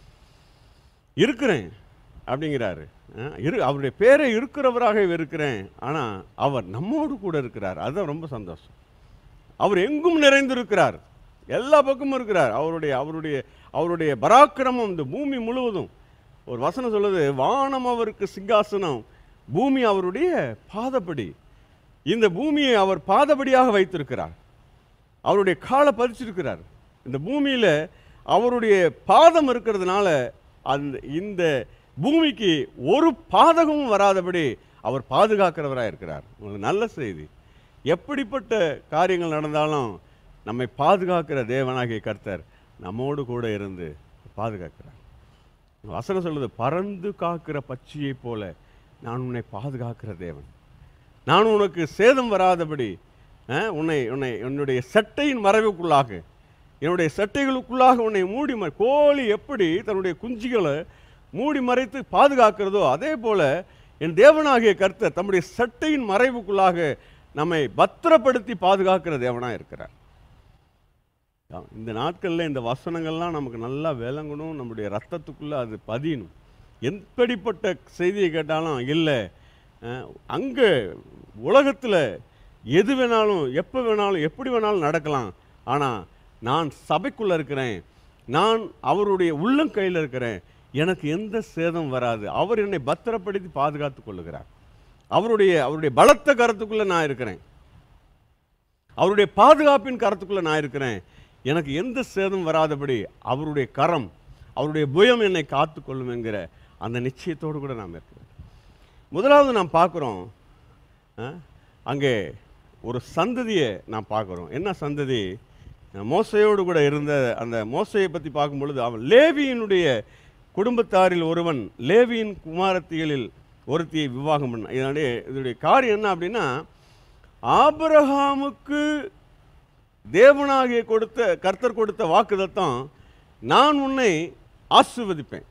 இருக்கிறேன் அப்படிங்கிறாரு அஹ், இரு அவருடைய பேரை இருக்கிறவராகவே இருக்கிறேன் ஆனால் அவர் நம்மோடு கூட இருக்கிறார் அதுதான் ரொம்ப சந்தோஷம் அவர் எங்கும் நிறைந்திருக்கிறார் எல்லா பக்கமும் இருக்கிறார் அவருடைய அவருடைய அவருடைய பராக்கிரமம் இந்த பூமி முழுவதும் ஒரு வசனம் சொல்லுது வானம் அவருக்கு சிங்காசனம் பூமி அவருடைய பாதப்படி இந்த பூமியை அவர் பாதபடியாக வைத்திருக்கிறார் அவருடைய காலை பதிச்சிருக்கிறார் இந்த பூமியில் அவருடைய பாதம் இருக்கிறதுனால அந்த இந்த பூமிக்கு ஒரு பாதகமும் வராதபடி அவர் பாதுகாக்கிறவராக இருக்கிறார் உங்களுக்கு நல்ல செய்தி எப்படிப்பட்ட காரியங்கள் நடந்தாலும் நம்மை பாதுகாக்கிற தேவனாகிய கர்த்தர் நம்மோடு கூட இருந்து பாதுகாக்கிறார் வசனம் சொல்லுது பறந்து காக்கிற பட்சியைப் போல நான் உன்னை பாதுகாக்கிற தேவன் நான் உனக்கு சேதம் வராதபடி அஹ், உன்னை உன்னை என்னுடைய சட்டையின் மறைவுக்குள்ளாக என்னுடைய சட்டைகளுக்குள்ளாக உன்னை மூடி மறை கோழி எப்படி தன்னுடைய குஞ்சுகளை மூடி மறைத்து பாதுகாக்கிறதோ அதே போல என் தேவனாகிய கர்த்தர் தம்முடைய சட்டையின் மறைவுக்குள்ளாக நம்மை பத்திரப்படுத்தி பாதுகாக்கிற தேவனாக இருக்கிறார் ஆ, இந்த நாட்களில் இந்த வசனங்கள்லாம் நமக்கு நல்லா விளங்கணும் நம்முடைய ரத்தத்துக்குள்ளே அது பதியணும் எப்படிப்பட்ட செய்தியை கேட்டாலும் இல்லை அங்கே உலகத்தில் எது வேணாலும் எப்போ வேணாலும் எப்படி வேணாலும் நடக்கலாம் ஆனால் நான் சபைக்குள்ளே இருக்கிறேன் நான் அவருடைய உள்ளங்கையில் இருக்கிறேன் எனக்கு எந்த சேதம் வராது அவர் என்னை பத்திரப்படுத்தி பாதுகாத்து கொள்ளுகிறார் அவருடைய அவருடைய பலத்த கரத்துக்குள்ளே நான் இருக்கிறேன் அவருடைய பாதுகாப்பின் கரத்துக்குள்ளே நான் இருக்கிறேன் எனக்கு எந்த சேதம் வராதபடி அவருடைய கரம் அவருடைய புயம் என்னை காத்துக்கொள்ளும் என்கிற அந்த நிச்சயத்தோடு கூட நாம் இருக்கிறோம் முதலாவது நாம் பார்க்குறோம் அங்கே ஒரு சந்ததியை நாம் பார்க்குறோம் என்ன சந்ததி மோசையோடு கூட இருந்த அந்த மோசையை பற்றி பார்க்கும் பொழுது அவன் லேவியினுடைய குடும்பத்தாரில் ஒருவன் லேவியின் குமாரத்திகளில் ஒருத்தியை விவாகம் பண்ண இதனுடைய இதனுடைய காரியம் என்ன அப்படின்னா ஆபிரகாமுக்கு தேவனாகிய கொடுத்த கர்த்தர் கொடுத்த வாக்குதத்தம் நான் உன்னை ஆசிர்வதிப்பேன்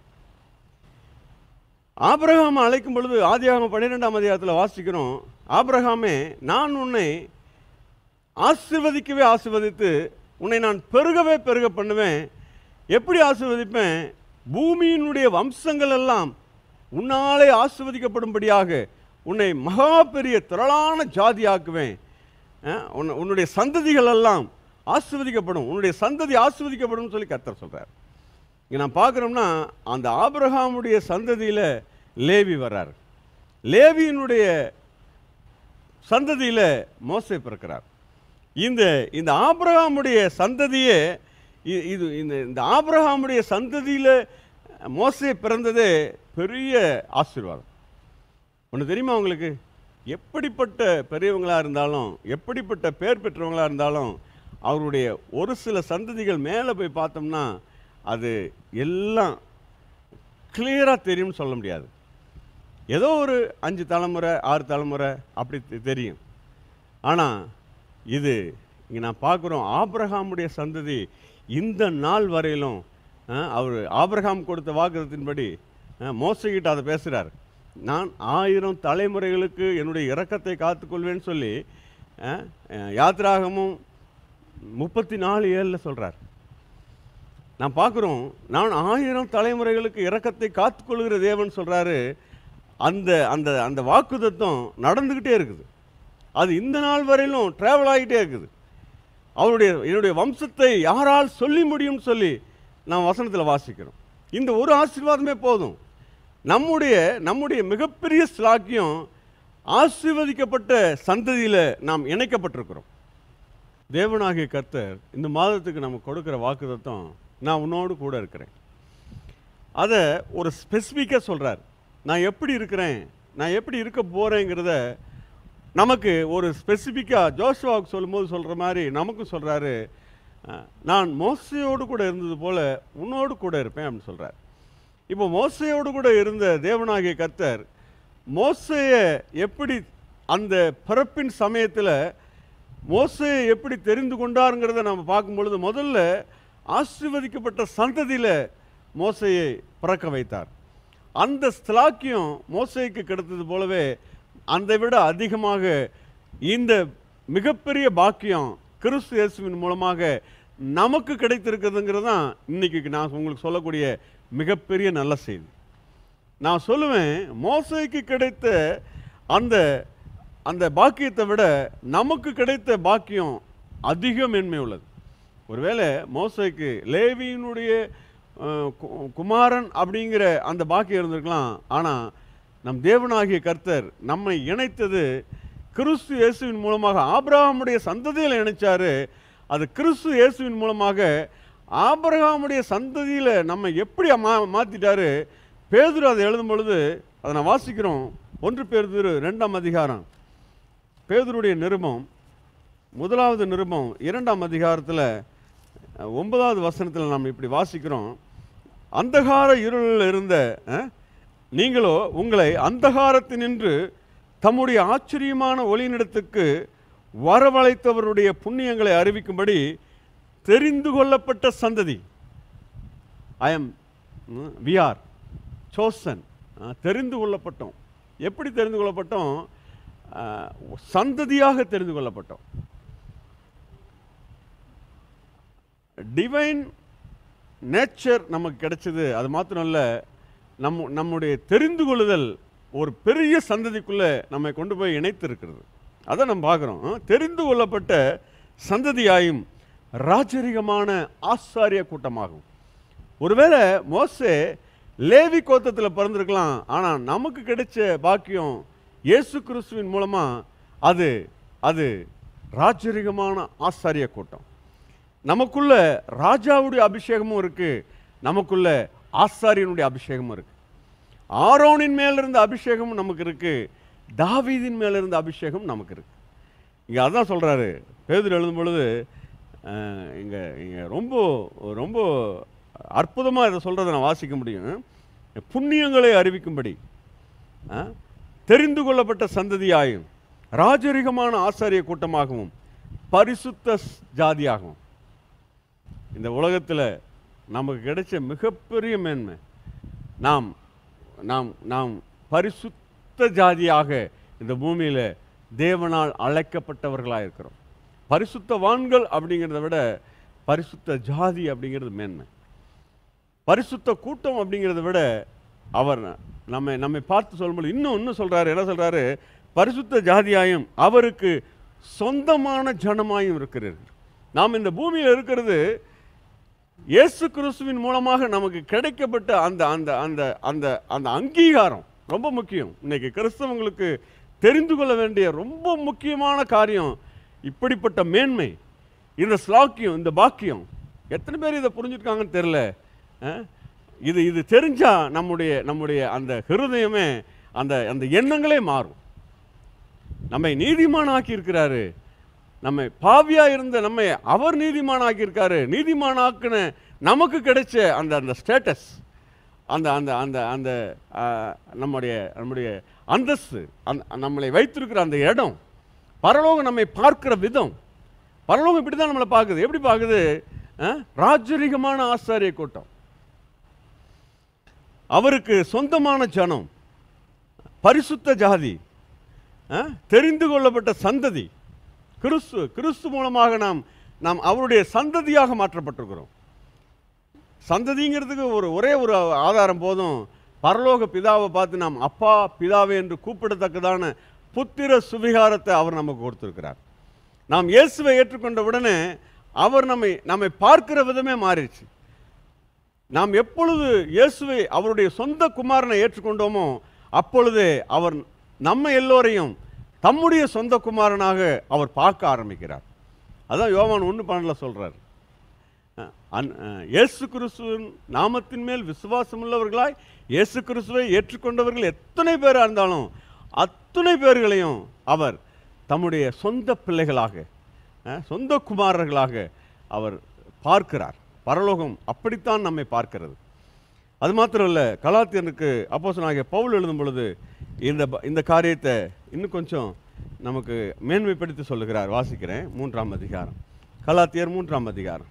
ஆபிரகாம் அழைக்கும் பொழுது ஆதியாகமம் பன்னிரெண்டாம் அதிகாரத்தில் வாசிக்கிறோம் ஆபிரகாமே நான் உன்னை ஆசிர்வதிக்கவே ஆசிர்வதித்து உன்னை நான் பெருகவே பெருக பண்ணுவேன் எப்படி ஆசிர்வதிப்பேன் பூமியினுடைய வம்சங்கள் எல்லாம் உன்னாலே ஆசிர்வதிக்கப்படும்படியாக உன்னை மகா பெரிய திரளான ஜாதியாக்குவேன் அஹ், உன்ன- உன்னுடைய சந்ததிகள் எல்லாம் ஆசிர்வதிக்கப்படும் உன்னுடைய சந்ததி ஆசிர்வதிக்கப்படும் சொல்லி கர்த்தர் சொல்றார் இங்கே நான் பார்க்குறோம்னா அந்த ஆபிரகாமுடைய சந்ததியில் லேவி வர்றார் லேவியினுடைய சந்ததியில மோசே பிறக்கிறார் இந்த இந்த ஆபிரகாமுடைய சந்ததியே இ- இது இந்த இந்த ஆபிரகாமுடைய சந்ததியில மோசே பிறந்ததே பெரிய ஆசீர்வாதம் ஒன்று தெரியுமா உங்களுக்கு எப்படிப்பட்ட பெரியவங்களா இருந்தாலும் எப்படிப்பட்ட பேர் பெற்றவங்களா இருந்தாலும் அவருடைய ஒரு சில சந்ததிகள் மேலே போய் பார்த்தோம்னா அது எல்லாம் கிளியராக தெரியும்னு சொல்ல முடியாது ஏதோ ஒரு அஞ்சு தலைமுறை ஆறு தலைமுறை அப்படி தெ- தெரியும் ஆனால் இது இங்கே நான் பார்க்குறோம் ஆபிரகாமுடைய சந்ததி இந்த நாள் வரையிலும் அஹ், அவர் ஆபிரகாம் கொடுத்த வாக்குறத்தின்படி மோசகிட்ட அதை பேசுகிறார் நான் ஆயிரம் தலைமுறைகளுக்கு என்னுடைய இரக்கத்தை காத்துக்கொள்வேன்னு சொல்லி அஹ், அஹ், யாத்ராகமும் முப்பத்தி நாலு ஏழில் சொல்கிறார் நான் பார்க்குறோம் நான் ஆயிரம் தலைமுறைகளுக்கு இரக்கத்தை காத்துக்கொள்கிற தேவன் சொல்கிறாரு அந்த அந்த அந்த வாக்குத்தத்தம் நடந்துக்கிட்டே இருக்குது அது இந்த நாள் வரையிலும் ட்ராவல் ஆகிட்டே இருக்குது அவருடைய என்னுடைய வம்சத்தை யாரால் சொல்லி முடியும்னு சொல்லி நாம் வசனத்தில் வாசிக்கிறோம் இந்த ஒரு ஆசீர்வாதமே போதும் நம்முடைய நம்முடைய மிகப்பெரிய ஸ்லாக்கியம் ஆசீர்வதிக்கப்பட்ட சந்ததியில் நாம் இணைக்கப்பட்டிருக்கிறோம் தேவனாகிய கர்த்தர் இந்த மாதத்துக்கு நம்ம கொடுக்குற வாக்குத்தத்தம் நான் உன்னோடு கூட இருக்கிறேன் அதை ஒரு ஸ்பெசிஃபிக்காக சொல்கிறார் நான் எப்படி இருக்கிறேன் நான் எப்படி இருக்க போகிறேங்கிறத நமக்கு ஒரு ஸ்பெசிஃபிக்காக ஜோஷுவாவுக்கு சொல்லும்போது சொல்கிற மாதிரி நமக்கும் சொல்கிறாரு நான் மோசையோடு கூட இருந்தது போல உன்னோடு கூட இருப்பேன் அப்படின்னு சொல்கிறார் இப்போ மோசையோடு கூட இருந்த தேவனாகிய கர்த்தர் மோசையை எப்படி அந்த பிறப்பின் சமயத்தில் மோசையை எப்படி தெரிந்து கொண்டாருங்கிறத நம்ம பார்க்கும் பொழுது முதல்ல ஆசீர்வதிக்கப்பட்ட சந்ததியில் மோசையை பிறக்க வைத்தார் அந்த ஸ்லாக்கியம் மோசைக்கு கிடைத்தது போலவே அதை விட அதிகமாக இந்த மிகப்பெரிய பாக்கியம் கிறிஸ்து இயேசுவின் மூலமாக நமக்கு கிடைத்திருக்குதுங்கிறது தான் இன்னைக்கு நான் உங்களுக்கு சொல்லக்கூடிய மிகப்பெரிய நல்ல செய்தி நான் சொல்லுவேன் மோசைக்கு கிடைத்த அந்த அந்த பாக்கியத்தை விட நமக்கு கிடைத்த பாக்கியம் அதிக மேன்மை உள்ளது ஒருவேளை மோசைக்கு லேவியினுடைய அஹ், கு- குமாரன் அப்படிங்கிற அந்த பாக்கியம் இருந்திருக்கலாம் ஆனால் நம் தேவனாகிய கர்த்தர் நம்மை இணைத்தது கிறிஸ்து இயேசுவின் மூலமாக ஆபிரகாமுடைய சந்ததியில் இணைச்சாரு அது கிறிஸ்து இயேசுவின் மூலமாக ஆபிரகாமுடைய சந்ததியில் நம்ம எப்படி மா மாற்றிட்டாரு பேதுரு அதை எழுதும் பொழுது அதை நான் வாசிக்கிறோம் ஒன்று பேதுரு ரெண்டாம் அதிகாரம் பேதுருடைய நிருபம் முதலாவது நிருபம் இரண்டாம் அதிகாரத்தில் அஹ், ஒன்பதாவது வசனத்தில் நாம் இப்படி வாசிக்கிறோம் அந்தகார இருளில் இருந்த அஹ், நீங்களோ உங்களை அந்தகாரத்தினின்று தம்முடைய ஆச்சரியமான ஒளியினிடத்துக்கு வரவழைத்தவருடைய புண்ணியங்களை அறிவிக்கும்படி தெரிந்து கொள்ளப்பட்ட சந்ததி I am we are chosen தெரிந்து கொள்ளப்பட்டோம் எப்படி தெரிந்து கொள்ளப்பட்டோம் அஹ், சந்ததியாக தெரிந்து கொள்ளப்பட்டோம் டிவைன் நேச்சர் நமக்கு கிடைச்சது அது மாத்திரம் இல்ல நம்ம நம்முடைய தெரிந்து கொள்ளுதல் ஒரு பெரிய சந்ததிக்குள்ளே நம்மை கொண்டு போய் இணைத்து இருக்கிறது அதை நம்ம பார்க்குறோம் தெரிந்து கொள்ளப்பட்ட சந்ததியாயும் ராஜரிகமான ஆசாரிய கூட்டமாகும் ஒருவேளை மோசே லேவி கோத்தத்தில் பிறந்திருக்கலாம் ஆனால் நமக்கு கிடைச்ச பாக்கியம் இயேசு கிறிஸ்துவின் மூலமாக அது அது ராஜரிகமான ஆசாரிய கூட்டம் நமக்குள்ள ராஜாவுடைய அபிஷேகமும் இருக்கு நமக்குள்ள ஆசாரியனுடைய அபிஷேகமும் இருக்கு ஆரோனின் மேல இருந்த அபிஷேகமும் நமக்கு இருக்கு தாவீதின் மேல இருந்த அபிஷேகம் நமக்கு இருக்கு இங்க அதான் சொல்றாரு பேதுரு எழுதும் பொழுது அஹ், இங்க இங்க ரொம்ப ரொம்ப அற்புதமா இதை சொல்றதை நான் வாசிக்க முடியும் புண்ணியங்களை அறிவிக்கும்படி அஹ், தெரிந்து கொள்ளப்பட்ட சந்ததியாயும் ராஜரிகமான ஆசாரிய கூட்டமாகவும் பரிசுத்த ஸ்- ஜாதியாகவும் இந்த உலகத்தில் நமக்கு கிடைச்ச மிகப்பெரிய மேன்மை நாம் நாம் நாம் பரிசுத்த ஜாதியாக இந்த பூமியில் தேவனால் அழைக்கப்பட்டவர்களாக இருக்கிறோம் பரிசுத்தவான்கள் அப்படிங்கிறத விட பரிசுத்த ஜாதி அப்படிங்கிறது மேன்மை பரிசுத்த கூட்டம் அப்படிங்கிறத விட அவர் நம்மை நம்மை பார்த்து சொல்லும்போது இன்னும் இன்னும் சொல்றாரு என்ன சொல்றாரு பரிசுத்த ஜாதியாயும் அவருக்கு சொந்தமான ஜனமாயும் இருக்கிறீர்கள் நாம் இந்த பூமியில் இருக்கிறது இயேசு கிறிஸ்துவின் மூலமாக நமக்கு கிடைக்கப்பட்ட அந்த அந்த அந்த அந்த அந்த அங்கீகாரம் ரொம்ப முக்கியம் இன்னைக்கு கிறிஸ்தவங்களுக்கு தெரிந்து கொள்ள வேண்டிய ரொம்ப முக்கியமான காரியம் இப்படிப்பட்ட மேன்மை இந்த ஸ்லாக்கியம் இந்த பாக்கியம் எத்தனை பேர் இதை புரிஞ்சுருக்காங்கன்னு தெரில அஹ்? இது இது தெரிஞ்சா நம்முடைய நம்முடைய அந்த ஹிருதயமே அந்த அந்த எண்ணங்களே மாறும் நம்மை நீதிமானாக்கி இருக்கிறாரு நம்மை பாவியா இருந்த நம்மை அவர் நீதிமானாக்கி இருக்காரு நீதிமானாக்குன நமக்கு கிடைச்ச அந்த அந்த ஸ்டேட்டஸ் அந்த அந்த அந்த அந்த ஆ, நம்முடைய நம்முடைய அந்தஸ்து அந்த நம்மளை வைத்திருக்கிற அந்த இடம் பரலோகம் நம்மை பார்க்கிற விதம் பரலோகம் இப்படி தான் நம்மளை பார்க்குது எப்படி பார்க்குது ஆ? ராஜரிகமான ஆசாரிய கூட்டம் அவருக்கு சொந்தமான ஜனம் பரிசுத்த ஜாதி ஆ? தெரிந்து கொள்ளப்பட்ட சந்ததி கிறிஸ்து கிறிஸ்து மூலமாக நாம் நாம் அவருடைய சந்ததியாக மாற்றப்பட்டிருக்கிறோம் சந்ததிங்கிறதுக்கு ஒரு ஒரே ஒரு ஆதாரம் போதும் பரலோக பிதாவை பார்த்து நாம் அப்பா பிதாவே என்று கூப்பிடத்தக்கதான புத்திர சுவிகாரத்தை அவர் நமக்கு கொடுத்திருக்கிறார் நாம் இயேசுவை ஏற்றுக்கொண்ட உடனே அவர் நம்மை நம்மை பார்க்கிற விதமே மாறிடுச்சு நாம் எப்பொழுது இயேசுவை அவருடைய சொந்த குமாரனை ஏற்றுக்கொண்டோமோ அப்பொழுதே அவர் நம்ம எல்லோரையும் தம்முடைய சொந்த குமாரனாக அவர் பார்க்க ஆரம்பிக்கிறார் அதான் யோவான் ஒன்று பன்னெண்டில் சொல்கிறார் அன் அஹ், இயேசு கிறிஸ்துவின் நாமத்தின் மேல் விசுவாசம் உள்ளவர்களாய் இயேசு கிறிஸ்துவை ஏற்றுக்கொண்டவர்கள் எத்தனை பேராக இருந்தாலும் அத்தனை பேர்களையும் அவர் தம்முடைய சொந்த பிள்ளைகளாக அஹ், சொந்த குமாரர்களாக அவர் பார்க்கிறார் பரலோகம் அப்படித்தான் நம்மை பார்க்கிறது அது மாத்திரம் இல்லை கலாத்தியனுக்கு அப்போஸ்தலனாகிய பவுல் எழுதும் பொழுது இந்த ப- இந்த காரியத்தை இன்னும் கொஞ்சம் நமக்கு மேன்மைப்படுத்தி சொல்லுகிறார் வாசிக்கிறேன் மூன்றாம் அதிகாரம் கலாத்தியர் மூன்றாம் அதிகாரம்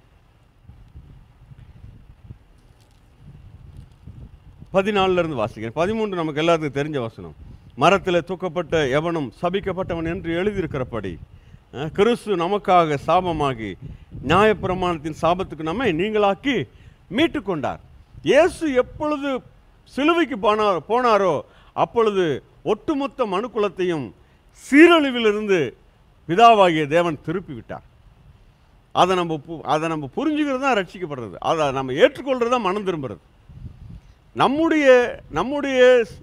பதினாலுல இருந்து வாசிக்கிறேன் பதிமூன்று நமக்கு எல்லாத்துக்கும் தெரிஞ்ச வசனம் மரத்தில் தூக்கப்பட்ட எவனும் சபிக்கப்பட்டவன் என்று எழுதியிருக்கிறபடி அஹ், கிறிஸ்து நமக்காக சாபமாகி நியாயப்பிரமாணத்தின் சாபத்துக்கு நம்மை நீங்களாக்கி மீட்டு கொண்டார் இயேசு எப்பொழுது சிலுவைக்கு போனார் போனாரோ அப்பொழுது ஒட்டுமொத்த மனுக்குலத்தையும் சீரழிவிலிருந்து பிதாவாகிய தேவன் திருப்பி விட்டார் அதை நம்ம பு- அதை நம்ம புரிஞ்சுக்கிறது தான் ரட்சிக்கப்படுறது அதை நம்ம ஏற்றுக்கொள்கிறது தான் மனம் திரும்புறது நம்முடைய நம்முடைய ஸ்-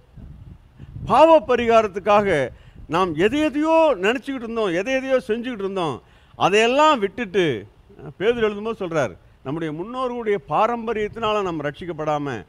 பாவ பரிகாரத்துக்காக நாம் எதை எதையோ நினச்சிக்கிட்டு இருந்தோம் எதை எதையோ செஞ்சுக்கிட்டு இருந்தோம் அதையெல்லாம் விட்டுட்டு அஹ், பேதுரு எழுதும்போது சொல்கிறார் நம்முடைய முன்னோர்களுடைய பாரம்பரியத்தினால நாம் ரட்சிக்கப்படாமல்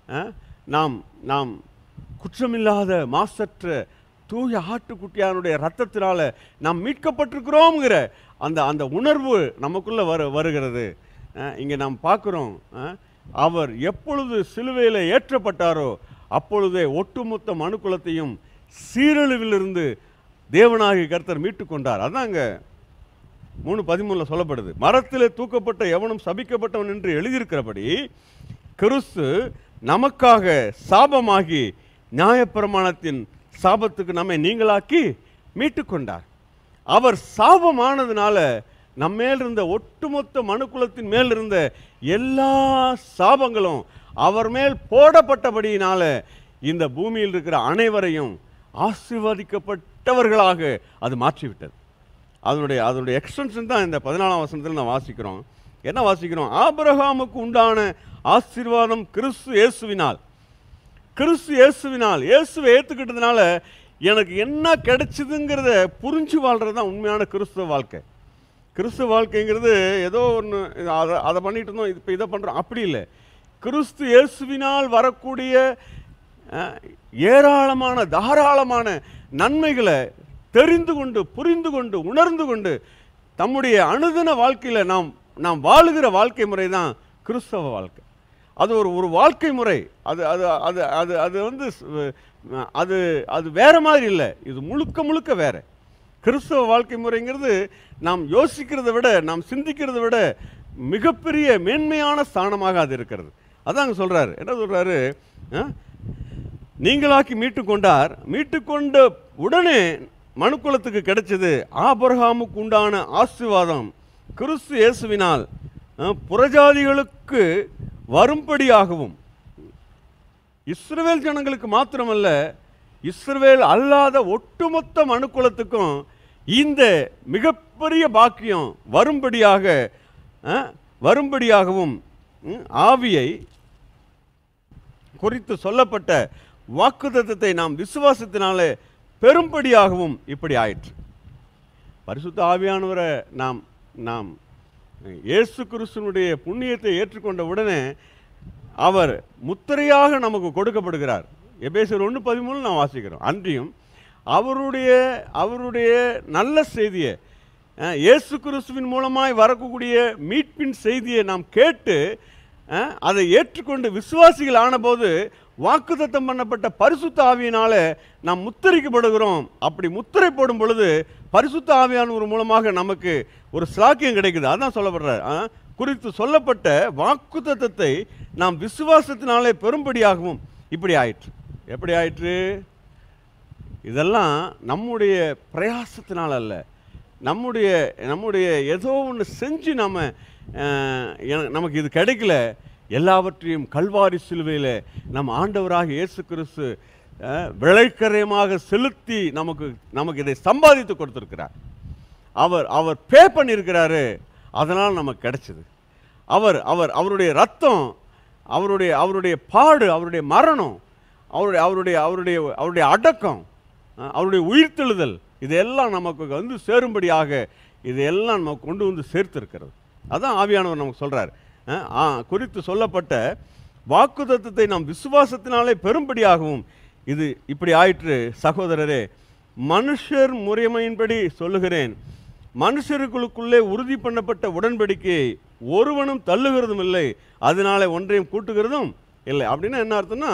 நாம் நாம் குற்றமில்லாத மாசற்ற தூய ஆட்டுக்குட்டியானுடைய ரத்தத்தினால நாம் மீட்கப்பட்டிருக்கிறோங்கிற அந்த அந்த உணர்வு நமக்குள்ளே வரு வருகிறது இங்கே நாம் பார்க்குறோம் அவர் எப்பொழுது சிலுவையில் ஏற்றப்பட்டாரோ அப்பொழுதே ஒட்டுமொத்த மனுக்குலத்தையும் சீரழிவிலிருந்து தேவனாகிய கர்த்தர் மீட்டு கொண்டார் அதான் அங்கே மூணு பதிமூணுல சொல்லப்படுது மரத்திலே தூக்கப்பட்ட எவனும் சபிக்கப்பட்டவன் என்று எழுதியிருக்கிறபடி கிறிஸ்து நமக்காக சாபமாகி நியாயப்பிரமாணத்தின் சாபத்துக்கு நம்மை நீங்களாக்கி மீட்டு கொண்டார் அவர் சாபமானதுனால நம்மேல் இருந்த ஒட்டுமொத்த மனுக்குலத்தின் மேல் இருந்த எல்லா சாபங்களும் அவர் மேல் போடப்பட்டபடியினால இந்த பூமியில் இருக்கிற அனைவரையும் ஆசீர்வதிக்கப்பட்டவர்களாக அது மாற்றிவிட்டது அதனுடைய அதனுடைய எக்ஸ்டென்ஷன் தான் இந்த பதினாலாம் வசனத்தில் நான் வாசிக்கிறோம் என்ன வாசிக்கிறோம் ஆபிரகாமுக்கு உண்டான ஆசீர்வாதம் கிறிஸ்து இயேசுவினால் கிறிஸ்து இயேசுவினால் இயேசுவை ஏற்றுக்கிட்டதுனால எனக்கு என்ன கிடைச்சதுங்கிறத புரிஞ்சு வாழ்கிறது தான் உண்மையான கிறிஸ்துவ வாழ்க்கை கிறிஸ்துவ வாழ்க்கைங்கிறது ஏதோ ஒன்று அதை அதை பண்ணிட்டு இருந்தோம் இப்போ இதை பண்ணுறோம் அப்படி இல்லை கிறிஸ்து இயேசுவினால் வரக்கூடிய அஹ், ஏராளமான தாராளமான நன்மைகளை தெரிந்து கொண்டு புரிந்து கொண்டு உணர்ந்து கொண்டு தம்முடைய அனுதின வாழ்க்கையில் நாம் நாம் வாழுகிற வாழ்க்கை முறை தான் கிறிஸ்தவ வாழ்க்கை அது ஒரு ஒரு வாழ்க்கை முறை அது அது அது அது அது வந்து ஸ்- அது அது வேற மாதிரி இல்லை இது முழுக்க முழுக்க வேற கிறிஸ்தவ வாழ்க்கை முறைங்கிறது நாம் யோசிக்கிறதை விட நாம் சிந்திக்கிறதை விட மிகப்பெரிய மேன்மையான ஸ்தானமாக அது இருக்கிறது அதான் அங்க சொல்றாரு என்ன சொல்றாரு ஆ? நீங்களாக்கி மீட்டு கொண்டார் மீட்டு கொண்ட உடனே மனுக்குலத்துக்கு கிடைச்சது ஆபிரகாமுக்கு உண்டான ஆசீர்வாதம் கிறிஸ்து இயேசுவினால் அஹ், புறஜாதிகளுக்கு வரும்படியாகவும் இஸ்ரவேல் ஜனங்களுக்கு மாத்திரமல்ல இஸ்ரவேல் அல்லாத ஒட்டுமொத்த மனுக்குலத்துக்கும் இந்த மிகப்பெரிய பாக்கியம் வரும்படியாக அஹ், வரும்படியாகவும் ம், ஆவியை குறித்து சொல்லப்பட்ட வாக்குத்தத்தத்தை நாம் விசுவாசத்தினாலே பெரும்படியாகவும் இப்படி ஆயிற்று பரிசுத்த ஆவியானவரை நாம் நாம் இயேசு கிறிஸ்துனுடைய புண்ணியத்தை ஏற்றுக்கொண்ட உடனே அவர் முத்திரையாக நமக்கு கொடுக்கப்படுகிறார் எபேசர் ஒன்று பதிமூணு நாம் வாசிக்கிறோம் அன்றியும் அவருடைய அவருடைய நல்ல செய்தியை அஹ், இயேசு கிறிஸ்துவின் மூலமாய் வரக்கூடிய மீட்பின் செய்தியை நாம் கேட்டு அஹ், அதை ஏற்றுக்கொண்டு விசுவாசிகள் ஆனபோது வாக்குத்தத்தம் பண்ணப்பட்ட பரிசுத்த ஆவியினால நாம் முத்திரைக்கப்படுகிறோம் அப்படி முத்திரை போடும் பொழுது பரிசுத்த ஆவியானவர் மூலமாக நமக்கு ஒரு சாக்கியம் கிடைக்குது அதான் சொல்லப்படுறார் ஆ? குறித்து சொல்லப்பட்ட வாக்குத்தத்தத்தை நாம் விசுவாசத்தினாலே பெரும்படியாகவும் இப்படி ஆயிற்று எப்படி ஆயிற்று இதெல்லாம் நம்முடைய பிரயாசத்தினால் அல்ல நம்முடைய நம்முடைய ஏதோ ஒன்று செஞ்சு நம்ம அஹ், என- நமக்கு இது கிடைக்கல எல்லாவற்றையும் கல்வாரி சிலுவையில் நம் ஆண்டவராக இயேசு கிறிஸ்து அஹ், விளைக்கரையமாக செலுத்தி நமக்கு நமக்கு இதை சம்பாதித்து கொடுத்துருக்கிறார் அவர் அவர் பே பண்ணியிருக்கிறாரு அதனால் நமக்கு கிடைச்சது அவர் அவர் அவருடைய ரத்தம் அவருடைய அவருடைய பாடு அவருடைய மரணம் அவருடைய அவருடைய அவருடைய அவருடைய அடக்கம் அஹ், அவருடைய உயிர்த்தெழுதல் இதெல்லாம் நமக்கு வந்து சேரும்படியாக இதையெல்லாம் நமக்கு கொண்டு வந்து சேர்த்திருக்கிறது அதான் ஆவியானவர் நமக்கு சொல்றார் அஹ், ஆ, குறித்து சொல்லப்பட்ட வாக்குத்தத்தத்தை நாம் விசுவாசத்தினாலே பெரும்படியாகவும் இது இப்படி ஆயிற்று சகோதரரே மனுஷர் முறைமையின்படி சொல்லுகிறேன் மனுஷருக்குள்ளுக்குள்ளே உறுதி பண்ணப்பட்ட உடன்படிக்கையை ஒருவனும் தள்ளுகிறதும் இல்லை அதனால ஒன்றையும் கூட்டுகிறதும் இல்லை அப்படின்னா என்ன அர்த்தம்னா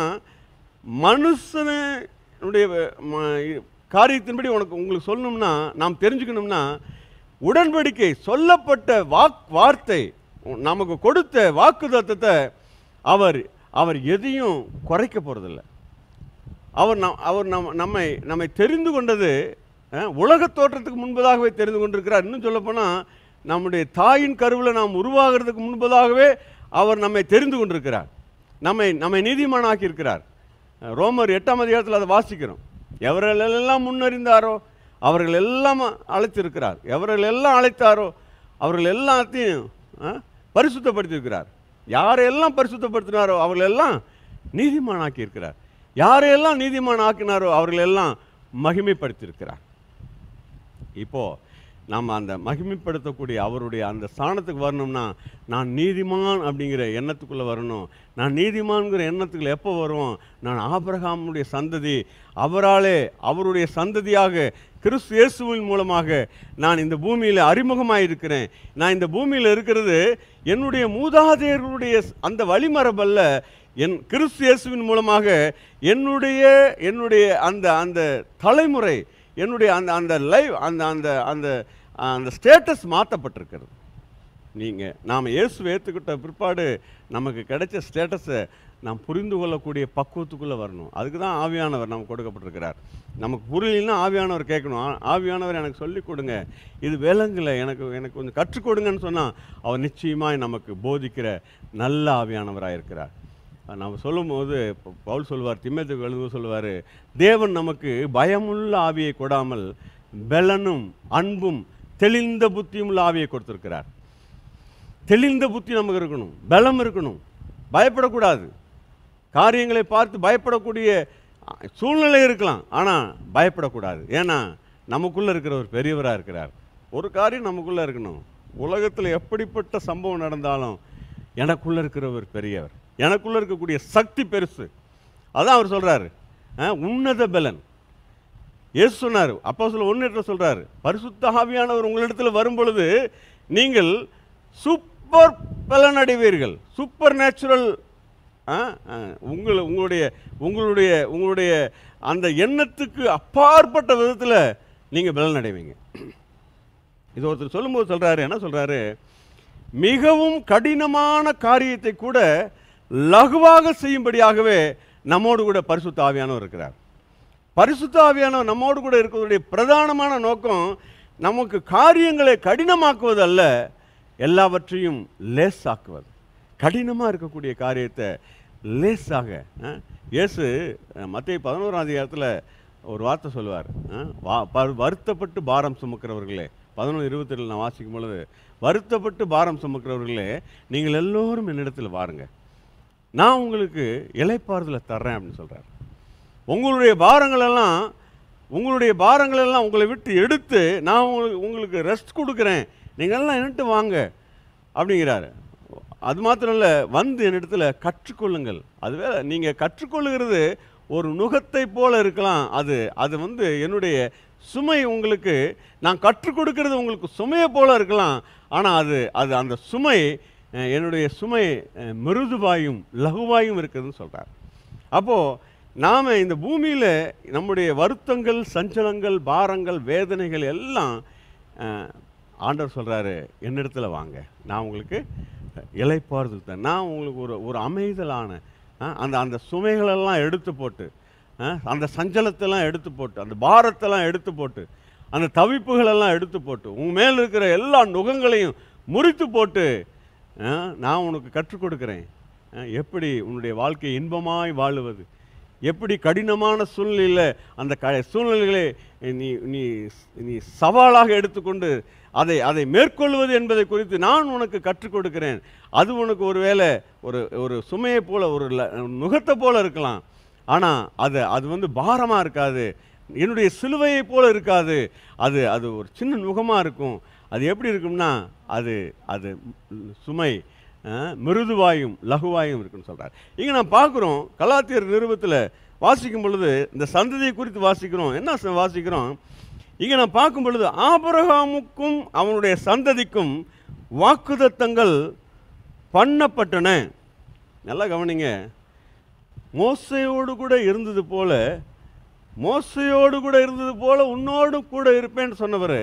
மனுஷனுடைய ம- காரியத்தின்படி உனக்கு உங்களுக்கு சொல்லணும்னா நாம் தெரிஞ்சுக்கணும்னா உடன்படிக்கை சொல்லப்பட்ட வாக் வார்த்தை உ- நமக்கு கொடுத்த வாக்குத்தத்தத்தை அவர் அவர் எதையும் குறைக்க போகிறதில்ல அவர் நம் அவர் நம் நம்மை நம்மை தெரிந்து கொண்டது அஹ், உலகத் தோற்றத்துக்கு முன்பதாகவே தெரிந்து கொண்டிருக்கிறார் இன்னும் சொல்லப்போனால் நம்முடைய தாயின் கருவில் நாம் உருவாகிறதுக்கு முன்பதாகவே அவர் நம்மை தெரிந்து கொண்டிருக்கிறார் நம்மை நம்மை நீதிமானாக்கி இருக்கிறார் அஹ், ரோமர் எட்டாம் அதிகாரத்தில் அதை வாசிக்கிறோம் எவர்களெல்லாம் முன்னறிந்தாரோ அவர்கள் எல்லாம் அழைத்திருக்கிறார் எவர்கள் எல்லாம் அழைத்தாரோ அவர்கள் எல்லாத்தையும் அஹ், பரிசுத்தப்படுத்தியிருக்கிறார் யாரையெல்லாம் பரிசுத்தப்படுத்தினாரோ அவர்களெல்லாம் நீதிமானாக்கி இருக்கிறார் யாரையெல்லாம் நீதிமான் ஆக்கினாரோ அவர்களெல்லாம் மகிமைப்படுத்தியிருக்கிறார் இப்போ நாம் அந்த மகிமைப்படுத்தக்கூடிய அவருடைய அந்த ஸ்தானத்துக்கு வரணும்னா நான் நீதிமான் அப்படிங்கிற எண்ணத்துக்குள்ளே வரணும் நான் நீதிமான்கிற எண்ணத்துக்குள்ள எப்போ வருவோம் நான் ஆபிரகாமுடைய சந்ததி அவராலே அவருடைய சந்ததியாக கிறிஸ்து இயேசுவின் மூலமாக நான் இந்த பூமியில் அறிமுகமாக இருக்கிறேன் நான் இந்த பூமியில் இருக்கிறது என்னுடைய மூதாதையர்களுடைய அந்த வழிமரபல்ல என் கிறிஸ்து இயேசுவின் மூலமாக என்னுடைய என்னுடைய அந்த அந்த தலைமுறை என்னுடைய அந்த அந்த லைவ் அந்த அந்த அந்த அந்த ஸ்டேட்டஸ் மாற்றப்பட்டிருக்கிறது நீங்கள் நாம் இயேசு ஏற்றுக்கிட்ட பிற்பாடு நமக்கு கிடைச்ச ஸ்டேட்டஸை நாம் புரிந்து கொள்ளக்கூடிய பக்குவத்துக்குள்ளே வரணும் அதுக்கு தான் ஆவியானவர் நமக்கு கொடுக்கப்பட்டிருக்கிறார் நமக்கு புரியலன்னா ஆவியானவர் கேட்கணும் ஆ- ஆவியானவர் எனக்கு சொல்லிக் கொடுங்க இது விலங்குல எனக்கு எனக்கு கொஞ்சம் கற்றுக் கொடுங்கன்னு சொன்னால் அவர் நிச்சயமாய் நமக்கு போதிக்கிற நல்ல ஆவியானவராக இருக்கிறார் நம்ம சொல்லும்போது ப- பவுல் சொல்வார் திம்மத்துக்கு எழுதும்போது சொல்லுவார் தேவன் நமக்கு பயமுள்ள ஆவியை கொடாமல் பெலனும் அன்பும் தெளிந்த புத்தியும் உள்ள ஆவியை கொடுத்திருக்கிறார் தெளிந்த புத்தி நமக்கு இருக்கணும் பலம் இருக்கணும் பயப்படக்கூடாது காரியங்களை பார்த்து பயப்படக்கூடிய அ, சூழ்நிலை இருக்கலாம் ஆனால் பயப்படக்கூடாது ஏன்னா நமக்குள்ளே இருக்கிற ஒரு பெரியவராக இருக்கிறார் ஒரு காரியம் நமக்குள்ளே இருக்கணும் உலகத்தில் எப்படிப்பட்ட சம்பவம் நடந்தாலும் எனக்குள்ளே இருக்கிறவர் பெரியவர் எனக்குள்ளே இருக்கக்கூடிய சக்தி பெருசு அதான் அவர் சொல்கிறாரு உன்னத பலன் இயேசு சொன்னார் அப்போ சொல்ல ஒன்று சொல்கிறாரு பரிசுத்த ஆவியானவர் உங்களிடத்தில் வரும் பொழுது நீங்கள் சூப்பர் பலன் அடைவீர்கள் சூப்பர் நேச்சுரல் உங்கள் உங்களுடைய உங்களுடைய உங்களுடைய அந்த எண்ணத்துக்கு அப்பாற்பட்ட விதத்தில் நீங்கள் பலன் அடைவீங்க இது ஒருத்தர் சொல்லும்போது சொல்கிறாரு என்ன சொல்கிறாரு மிகவும் கடினமான காரியத்தை கூட லகுவாக செய்யும்படியாகவே நம்மோடு கூட பரிசுத்த ஆவியானவர் இருக்கிறார் பரிசுத்த ஆவியானவர் நம்மோடு கூட இருக்கிறதுடைய பிரதானமான நோக்கம் நமக்கு காரியங்களை கடினமாக்குவது அல்ல எல்லாவற்றையும் லேசாக்குவது கடினமாக இருக்கக்கூடிய காரியத்தை லேசாக அஹ், இயேசு மத்திய பதினோராம் அதிகாரத்தில் ஒரு வார்த்தை சொல்லுவார் அஹ், வா- ப- வருத்தப்பட்டு பாரம் சுமக்கிறவர்களே பதினொன்று இருபத்தெட்டில் நான் வாசிக்கும் பொழுது வருத்தப்பட்டு பாரம் சுமக்கிறவர்களே நீங்கள் எல்லோரும் என்னிடத்தில் வாருங்க நான் உங்களுக்கு இலைப்பாறுதலை தர்றேன் அப்படின்னு சொல்கிறார் உங்களுடைய பாரங்கள் எல்லாம் உங்களுடைய பாரங்கள் எல்லாம் உங்களை விட்டு எடுத்து நான் உங்களுக்கு உங்களுக்கு ரெஸ்ட் கொடுக்குறேன் நீங்கள் எல்லாம் என்கிட்ட வாங்க அப்படிங்கிறாரு அது மாத்திரம் இல்லை வந்து என்னிடத்துல கற்றுக்கொள்ளுங்கள் அதுவே நீங்கள் கற்றுக்கொள்ளுகிறது ஒரு நுகத்தை போல இருக்கலாம் அது அது வந்து என்னுடைய சுமை உங்களுக்கு நான் கற்றுக் கொடுக்கிறது உங்களுக்கு சுமையை போல இருக்கலாம் ஆனால் அது அது அந்த சுமை அஹ், என்னுடைய சுமை அஹ், மிருதுவாயும் லகுவாயும் இருக்குதுன்னு சொல்கிறார் அப்போது நாம் இந்த பூமியில் நம்முடைய வருத்தங்கள் சஞ்சலங்கள் பாரங்கள் வேதனைகள் எல்லாம் அஹ், ஆண்டவர் சொல்கிறாரு என்னிடத்துல வாங்க நான் உங்களுக்கு இலைப்பாறுதல் தரேன் நான் உங்களுக்கு ஒரு ஒரு அமைதலான அஹ், அந்த அந்த சுமைகளெல்லாம் எடுத்து போட்டு அஹ், அந்த சஞ்சலத்தெல்லாம் எடுத்து போட்டு அந்த பாரத்தெல்லாம் எடுத்து போட்டு அந்த தவிப்புகளெல்லாம் எடுத்து போட்டு உன் மேல் இருக்கிற எல்லா நுகங்களையும் முறித்து போட்டு அஹ், நான் உனக்கு கற்றுக் கொடுக்குறேன் அஹ், எப்படி உன்னுடைய வாழ்க்கை இன்பமாய் வாழுவது எப்படி கடினமான சூழ்நிலையில் அந்த க சூழ்நிலைகளை நீ நீ நீ சவாலாக எடுத்துக்கொண்டு அதை அதை மேற்கொள்வது என்பதை குறித்து நான் உனக்கு கற்றுக் கொடுக்கிறேன் அது உனக்கு ஒரு வேளை ஒரு ஒரு சுமையை போல ஒரு ல- நுகத்தை போல இருக்கலாம் ஆனால் அது அது வந்து பாரமாக இருக்காது என்னுடைய சிலுவையை போல இருக்காது அது அது ஒரு சின்ன நுகமாக இருக்கும் அது எப்படி இருக்கும்னா அது அது ம், சுமை அஹ், மிருதுவாயும் லகுவாயும் இருக்குன்னு சொல்கிறார் இங்கே நான் பார்க்குறோம் கலாத்தியர் நிறுவத்தில் வாசிக்கும் பொழுது இந்த சந்ததியை குறித்து வாசிக்கிறோம் என்ன ச- வாசிக்கிறோம் இங்கே நான் பார்க்கும் பொழுது ஆபிரகாமுக்கும் அவனுடைய சந்ததிக்கும் வாக்குதத்தங்கள் பண்ணப்பட்டன நல்லா கவனிங்க மோசையோடு கூட இருந்தது போல மோசையோடு கூட இருந்தது போல உன்னோடு கூட இருப்பேன்னு சொன்னவர்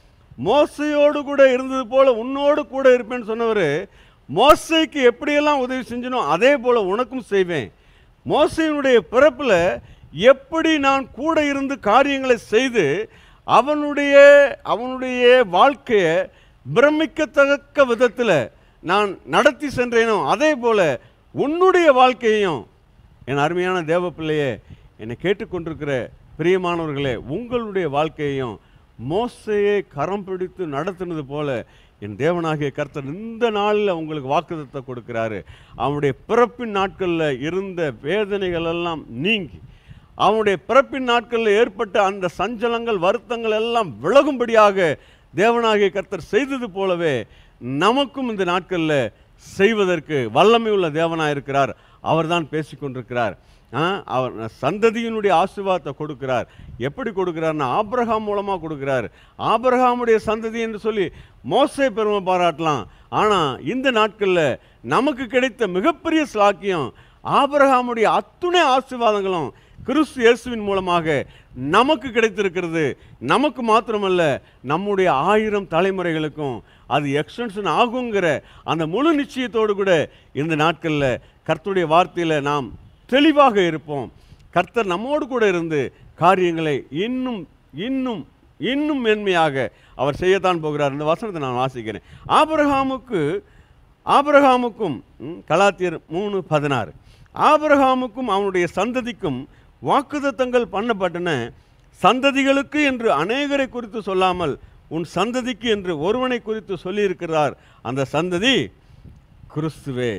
மோசையோடு கூட இருந்தது போல உன்னோடு கூட இருப்பேன்னு சொன்னவர் மோசைக்கு எப்படியெல்லாம் உதவி செஞ்சனோ அதே போல உனக்கும் செய்வேன் மோசையினுடைய பிறப்பில் எப்படி நான் கூட இருந்து காரியங்களை செய்து அவனுடைய அவனுடைய வாழ்க்கையை பிரமிக்கத்தக்க விதத்தில் நான் நடத்தி சென்றேனோ அதே போல உன்னுடைய வாழ்க்கையையும் என் அருமையான தேவ பிள்ளையே என்னை கேட்டுக்கொண்டிருக்கிற பிரியமானவர்களே உங்களுடைய வாழ்க்கையையும் மோசையை கரம் பிடித்து நடத்தினது போல என் தேவனாகிய கர்த்தர் இந்த நாளில் உங்களுக்கு வாக்குத்தத்தை கொடுக்கிறாரு அவனுடைய பிறப்பின் நாட்களில் இருந்த வேதனைகள் எல்லாம் நீங்கி அவனுடைய பிறப்பின் நாட்களில் ஏற்பட்ட அந்த சஞ்சலங்கள் வருத்தங்கள் எல்லாம் விலகும்படியாக தேவனாகிய கர்த்தர் செய்தது போலவே நமக்கும் இந்த நாட்களில் செய்வதற்கு வல்லமை உள்ள தேவனாக இருக்கிறார் அவர்தான் பேசிக்கொண்டிருக்கிறார் ஆ, அவர் சந்ததியினுடைய ஆசீர்வாதத்தை கொடுக்கிறார் எப்படி கொடுக்கிறார்னா ஆபிரகாம் மூலமாக கொடுக்கிறார் ஆபிரகாமுடைய சந்ததி என்று சொல்லி மோசே பெருமை பாராட்டலாம் ஆனால் இந்த நாட்களில் நமக்கு கிடைத்த மிகப்பெரிய ஸ்லாக்கியம் ஆபிரகாமுடைய அத்துணை ஆசீர்வாதங்களும் கிறிஸ்து இயேசுவின் மூலமாக நமக்கு கிடைத்திருக்கிறது நமக்கு மாத்திரமல்ல நம்முடைய ஆயிரம் தலைமுறைகளுக்கும் அது எக்ஸ்டென்ஷன் ஆகுங்கிற அந்த முழு நிச்சயத்தோடு கூட இந்த நாட்களில் கர்த்தருடைய வார்த்தையில் நாம் தெளிவாக இருப்போம் கர்த்தர் நம்மோடு கூட இருந்து காரியங்களை இன்னும் இன்னும் இன்னும் மேன்மையாக அவர் செய்யத்தான் போகிறார் இந்த வசனத்தை நான் வாசிக்கிறேன் ஆபிரகாமுக்கு ஆபிரகாமுக்கும் ம், கலாத்தியர் மூணு பதினாறு ஆபிரகாமுக்கும் அவனுடைய சந்ததிக்கும் வாக்குதத்தங்கள் பண்ணப்பட்டன சந்ததிகளுக்கு என்று அநேகரை குறித்து சொல்லாமல் உன் சந்ததிக்கு என்று ஒருவனை குறித்து சொல்லியிருக்கிறார் அந்த சந்ததி கிறிஸ்துவே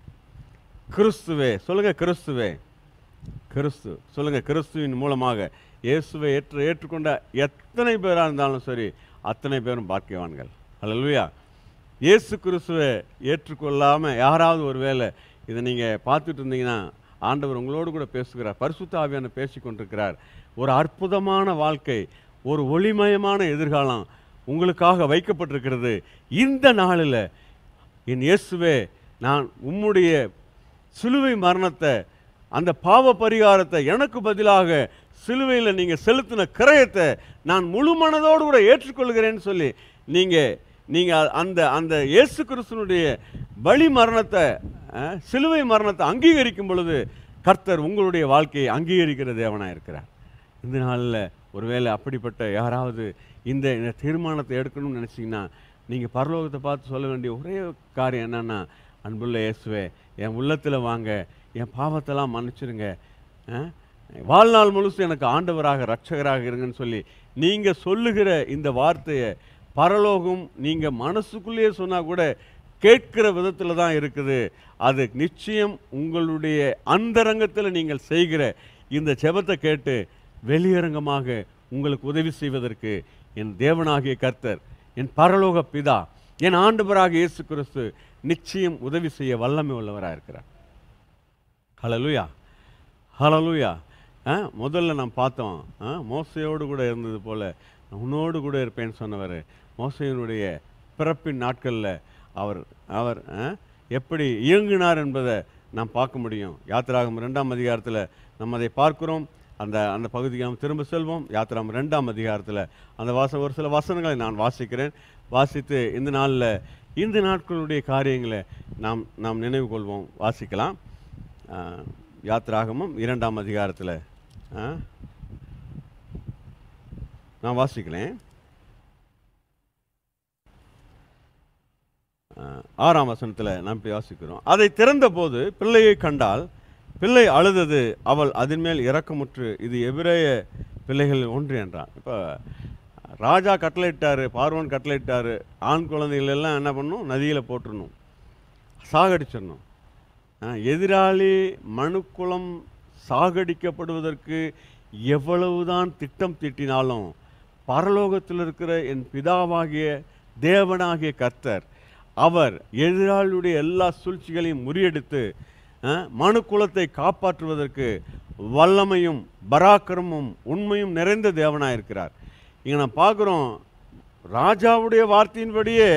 கிறிஸ்துவே சொல்லுங்க கிறிஸ்துவே கிறிஸ்து சொல்லுங்க கிறிஸ்துவின் மூலமாக இயேசுவை ஏற்று ஏற்றுக்கொண்ட எத்தனை பேராக இருந்தாலும் சரி அத்தனை பேரும் பாக்கியவான்கள் அல்லா இயேசு கிறிஸ்துவை ஏற்றுக்கொள்ளாமல் யாராவது ஒரு வேளை இதை நீங்கள் பார்த்துட்டு இருந்தீங்கன்னா ஆண்டவர் உங்களோடு கூட பேசுகிறார் பரிசுத்த ஆவியான பேசி கொண்டிருக்கிறார் ஒரு அற்புதமான வாழ்க்கை ஒரு ஒளிமயமான எதிர்காலம் உங்களுக்காக வைக்கப்பட்டிருக்கிறது இந்த நாளில் என் இயேசுவே நான் உம்முடைய சிலுவை மரணத்தை அந்த பாவ பரிகாரத்தை எனக்கு பதிலாக சிலுவையில் நீங்கள் செலுத்தின கிரயத்தை நான் முழு மனதோடு கூட ஏற்றுக்கொள்கிறேன்னு சொல்லி நீங்கள் நீங்கள் அந்த அந்த இயேசு கிறிஸ்துனுடைய பலி மரணத்தை அஹ், சிலுவை மரணத்தை அங்கீகரிக்கும் பொழுது கர்த்தர் உங்களுடைய வாழ்க்கையை அங்கீகரிக்கிற தேவனாக இருக்கிறார் இந்த நாளில் ஒருவேளை அப்படிப்பட்ட யாராவது இந்த இந்த தீர்மானத்தை எடுக்கணும்னு நினச்சிங்கன்னா நீங்கள் பரலோகத்தை பார்த்து சொல்ல வேண்டிய ஒரே காரியம் என்னன்னா அன்புள்ள இயேசுவே என் உள்ளத்தில் வாங்க என் பாவத்தெல்லாம் மன்னிச்சிருங்க ஆ? வாழ்நாள் முழுசும் எனக்கு ஆண்டவராக ரட்சகராக இருங்கன்னு சொல்லி நீங்கள் சொல்லுகிற இந்த வார்த்தையை பரலோகம் நீங்கள் மனசுக்குள்ளேயே சொன்னால் கூட கேட்கிற விதத்தில் தான் இருக்குது அது நிச்சயம் உங்களுடைய அந்தரங்கத்தில் நீங்கள் செய்கிற இந்த ஜெபத்தை கேட்டு வெளியரங்கமாக உங்களுக்கு உதவி செய்வதற்கு என் தேவனாகிய கர்த்தர் என் பரலோக பிதா என் ஆண்டவராக இயேசு கிறிஸ்து நிச்சயம் உதவி செய்ய வல்லமை உள்ளவராக இருக்கிறார் ஹலலுயா ஹலலுயா ஆ முதல்ல நாம் பார்த்தோம் ஆ மோசையோடு கூட இருந்தது போல நான் உன்னோடு கூட இருப்பேன்னு சொன்னவர் மோசையினுடைய பிறப்பின் நாட்களில் அவர் அவர் ஆ, எப்படி இயங்கினார் என்பதை நாம் பார்க்க முடியும் யாத்திராகம் ரெண்டாம் அதிகாரத்தில் நம்ம அதை பார்க்கிறோம் அந்த அந்த பகுதிக்கு நாம் திரும்ப செல்வோம் யாத்திராகம் ரெண்டாம் அதிகாரத்தில் அந்த வாச ஒரு சில வசனங்களை நான் வாசிக்கிறேன் வாசித்து இந்த நாளில் இந்த நாட்களுடைய காரியங்களை நாம் நாம் நினைவு கொள்வோம் வாசிக்கலாம் ஆ, யாத்திராகமம் இரண்டாம் அதிகாரத்தில் ஆ? நான் வாசிக்கிறேன் ஆ, ஆறாம் வசனத்தில் நாம் இப்படி வாசிக்கிறோம் அதை திறந்தபோது பிள்ளையை கண்டால் பிள்ளை அழுதது அவள் அதன் மேல் இரக்கமுற்று இது எபிரேய பிள்ளைகள் ஒன்று என்றான் இப்போ ராஜா கட்டளையிட்டாரு பார்வன் கட்டளையிட்டாரு ஆண் குழந்தைகள் எல்லாம் என்ன பண்ணணும் நதியில் போட்டுடணும் சாகடிச்சிடணும் ஆ, எதிராளி மனுக்குலம் சாகடிக்கப்படுவதற்கு எவ்வளவுதான் திட்டம் தீட்டினாலும் பரலோகத்தில் இருக்கிற என் பிதாவாகிய தேவனாகிய கர்த்தர் அவர் எதிராளியுடைய எல்லா சூழ்ச்சிகளையும் முறியடித்து ஆ, மனுக்குலத்தை காப்பாற்றுவதற்கு வல்லமையும் பராக்கிரமும் உண்மையும் நிறைந்த தேவனாக இருக்கிறார் இங்கே நான் பார்க்குறோம் ராஜாவுடைய வார்த்தையின்படியே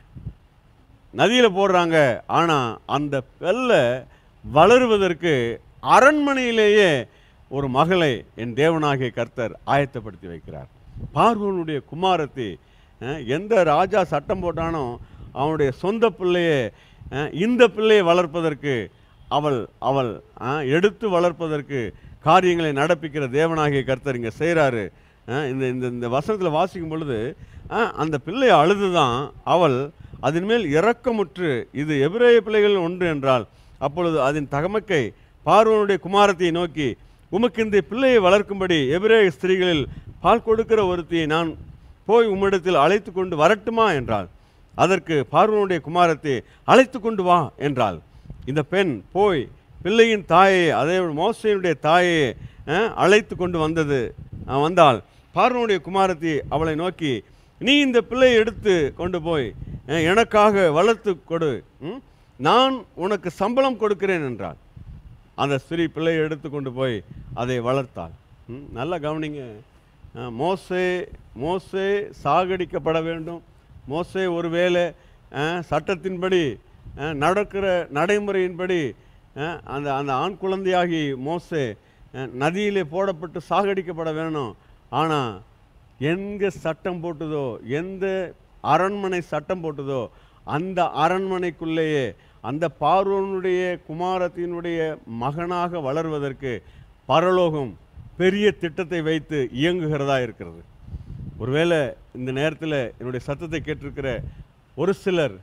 நதியில் போடுறாங்க ஆனால் அந்த பெல்லை வளருவதற்கு அரண்மனையிலேயே ஒரு மகளை என் தேவனாகிய கர்த்தர் ஆயத்தப்படுத்தி வைக்கிறார் பார்வனுடைய குமாரத்தி அஹ், எந்த ராஜா சட்டம் போட்டானோ அவனுடைய சொந்த பிள்ளையே அஹ், இந்த பிள்ளையை வளர்ப்பதற்கு அவள் அவள் அஹ், எடுத்து வளர்ப்பதற்கு காரியங்களை நடப்பிக்கிற தேவனாகிய கர்த்தர் இங்கே செய்கிறாரு இந்த இந்த இந்த வசனத்தில் வாசிக்கும் பொழுது அஹ், அந்த பிள்ளை அழுதுதான் அவள் அதன் மேல் இரக்கமுற்று இது எபிரேய பிள்ளைகள் ஒன்று என்றால் அப்பொழுது அதன் தகமக்கை பார்வனுடைய குமாரத்தை நோக்கி உமக்கு இந்த பிள்ளையை வளர்க்கும்படி எபிரேய ஸ்திரீகளில் பால் கொடுக்கிற ஒருத்தியை நான் போய் உம்மிடத்தில் அழைத்து கொண்டு வரட்டுமா என்றாள் அதற்கு பார்வனுடைய குமாரத்தை அழைத்து கொண்டு வா என்றாள் இந்த பெண் போய் பிள்ளையின் தாயை அதே மோசையினுடைய தாயை அஹ், அழைத்து கொண்டு வந்தது அஹ், வந்தாள் பார்வனுடைய குமாரத்தி அவளை நோக்கி நீ இந்த பிள்ளையை எடுத்து கொண்டு போய் அஹ், எனக்காக வளர்த்து கொடு ம்? நான் உனக்கு சம்பளம் கொடுக்கிறேன் என்றாள் அந்த ஸ்திரீ பிள்ளையை எடுத்து கொண்டு போய் அதை வளர்த்தாள் ம், நல்லா கவனிங்க அஹ், மோசே மோசே சாகடிக்கப்பட வேண்டும் மோசே ஒருவேளை அஹ், சட்டத்தின்படி அஹ், நடக்கிற நடைமுறையின்படி அஹ், அந்த அந்த ஆண் குழந்தையாகி மோசே அஹ், நதியிலே போடப்பட்டு சாகடிக்கப்பட வேணும் ஆனால் எங்கே சட்டம் போட்டுதோ எந்த அரண்மனை சட்டம் போட்டுதோ அந்த அரண்மனைக்குள்ளேயே அந்த பார்வோனுடைய குமாரத்தினுடைய மகனாக வளர்வதற்கு பரலோகம் பெரிய திட்டத்தை வைத்து இயங்குகிறதா இருக்கிறது ஒருவேளை இந்த நேரத்தில் என்னுடைய சத்தத்தை கேட்டிருக்கிற ஒரு சிலர்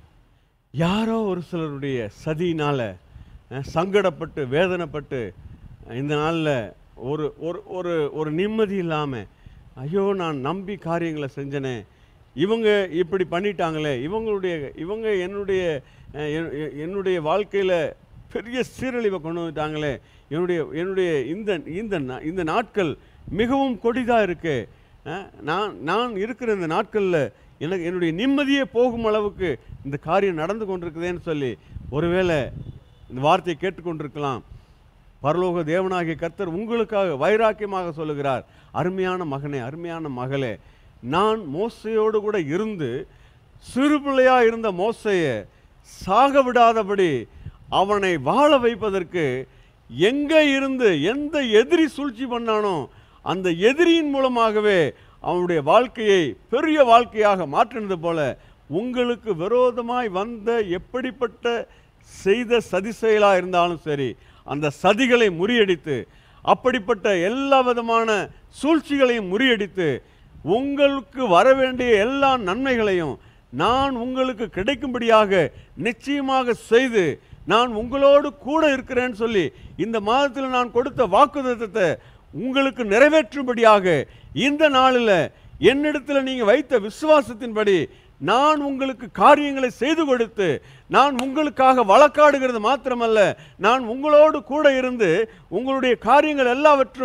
யாரோ ஒரு சிலருடைய சதியினால் சங்கடப்பட்டு வேதனைப்பட்டு அஹ், இந்த நாளில் ஒரு ஒரு ஒரு ஒரு நிம்மதி இல்லாமல் ஐயோ நான் நம்பி காரியங்களை செஞ்சனே இவங்க இப்படி பண்ணிட்டாங்களே இவங்களுடைய இவங்க என்னுடைய அஹ், என்- என்- என்னுடைய வாழ்க்கையில் பெரிய சீரழிவை கொண்டு வந்துட்டாங்களே என்னுடைய என்னுடைய இந்த இந்த நா- இந்த நாட்கள் மிகவும் கொடிதாக இருக்கு அஹ், நான் நான் இருக்கிற இந்த நாட்களில் எனக்கு என்னுடைய நிம்மதியே போகும் அளவுக்கு இந்த காரியம் நடந்து கொண்டிருக்குதேன்னு சொல்லி ஒருவேளை இந்த வார்த்தையை கேட்டுக்கொண்டிருக்கலாம் பரலோக தேவனாகிய கர்த்தர் உங்களுக்காக வைராக்கியமாக சொல்லுகிறார் அருமையான மகனே அருமையான மகளே நான் மோசையோடு கூட இருந்து சிறு பிள்ளையா இருந்த மோசையை சாக விடாதபடி அவனை வாழ வைப்பதற்கு எங்கே இருந்து எந்த எதிரி சூழ்ச்சி பண்ணானோ அந்த எதிரியின் மூலமாகவே அவனுடைய வாழ்க்கையை பெரிய வாழ்க்கையாக மாற்றினது போல உங்களுக்கு விரோதமாய் வந்த எப்படிப்பட்ட செய்த சதி செயலாக இருந்தாலும் சரி அந்த சதிகளை முறியடித்து அப்படிப்பட்ட எல்லா விதமான சூழ்ச்சிகளையும் முறியடித்து உங்களுக்கு வர வேண்டிய எல்லா நன்மைகளையும் நான் உங்களுக்கு கிடைக்கும்படியாக நிச்சயமாக செய்து நான் உங்களோடு கூட இருக்கிறேன்னு சொல்லி இந்த மாதத்தில் நான் கொடுத்த வாக்குத்தத்தத்தை உங்களுக்கு நிறைவேற்றும்படியாக இந்த நாளில் என்னிடத்தில் நீங்கள் வைத்த விசுவாசத்தின்படி நான் உங்களுக்கு காரியங்களை செய்து கொடுத்து நான் உங்களுக்காக வழக்காடுகிறது மாத்திரமல்ல நான் உங்களோடு கூட இருந்து உங்களுடைய காரியங்கள் எல்லாவற்றும்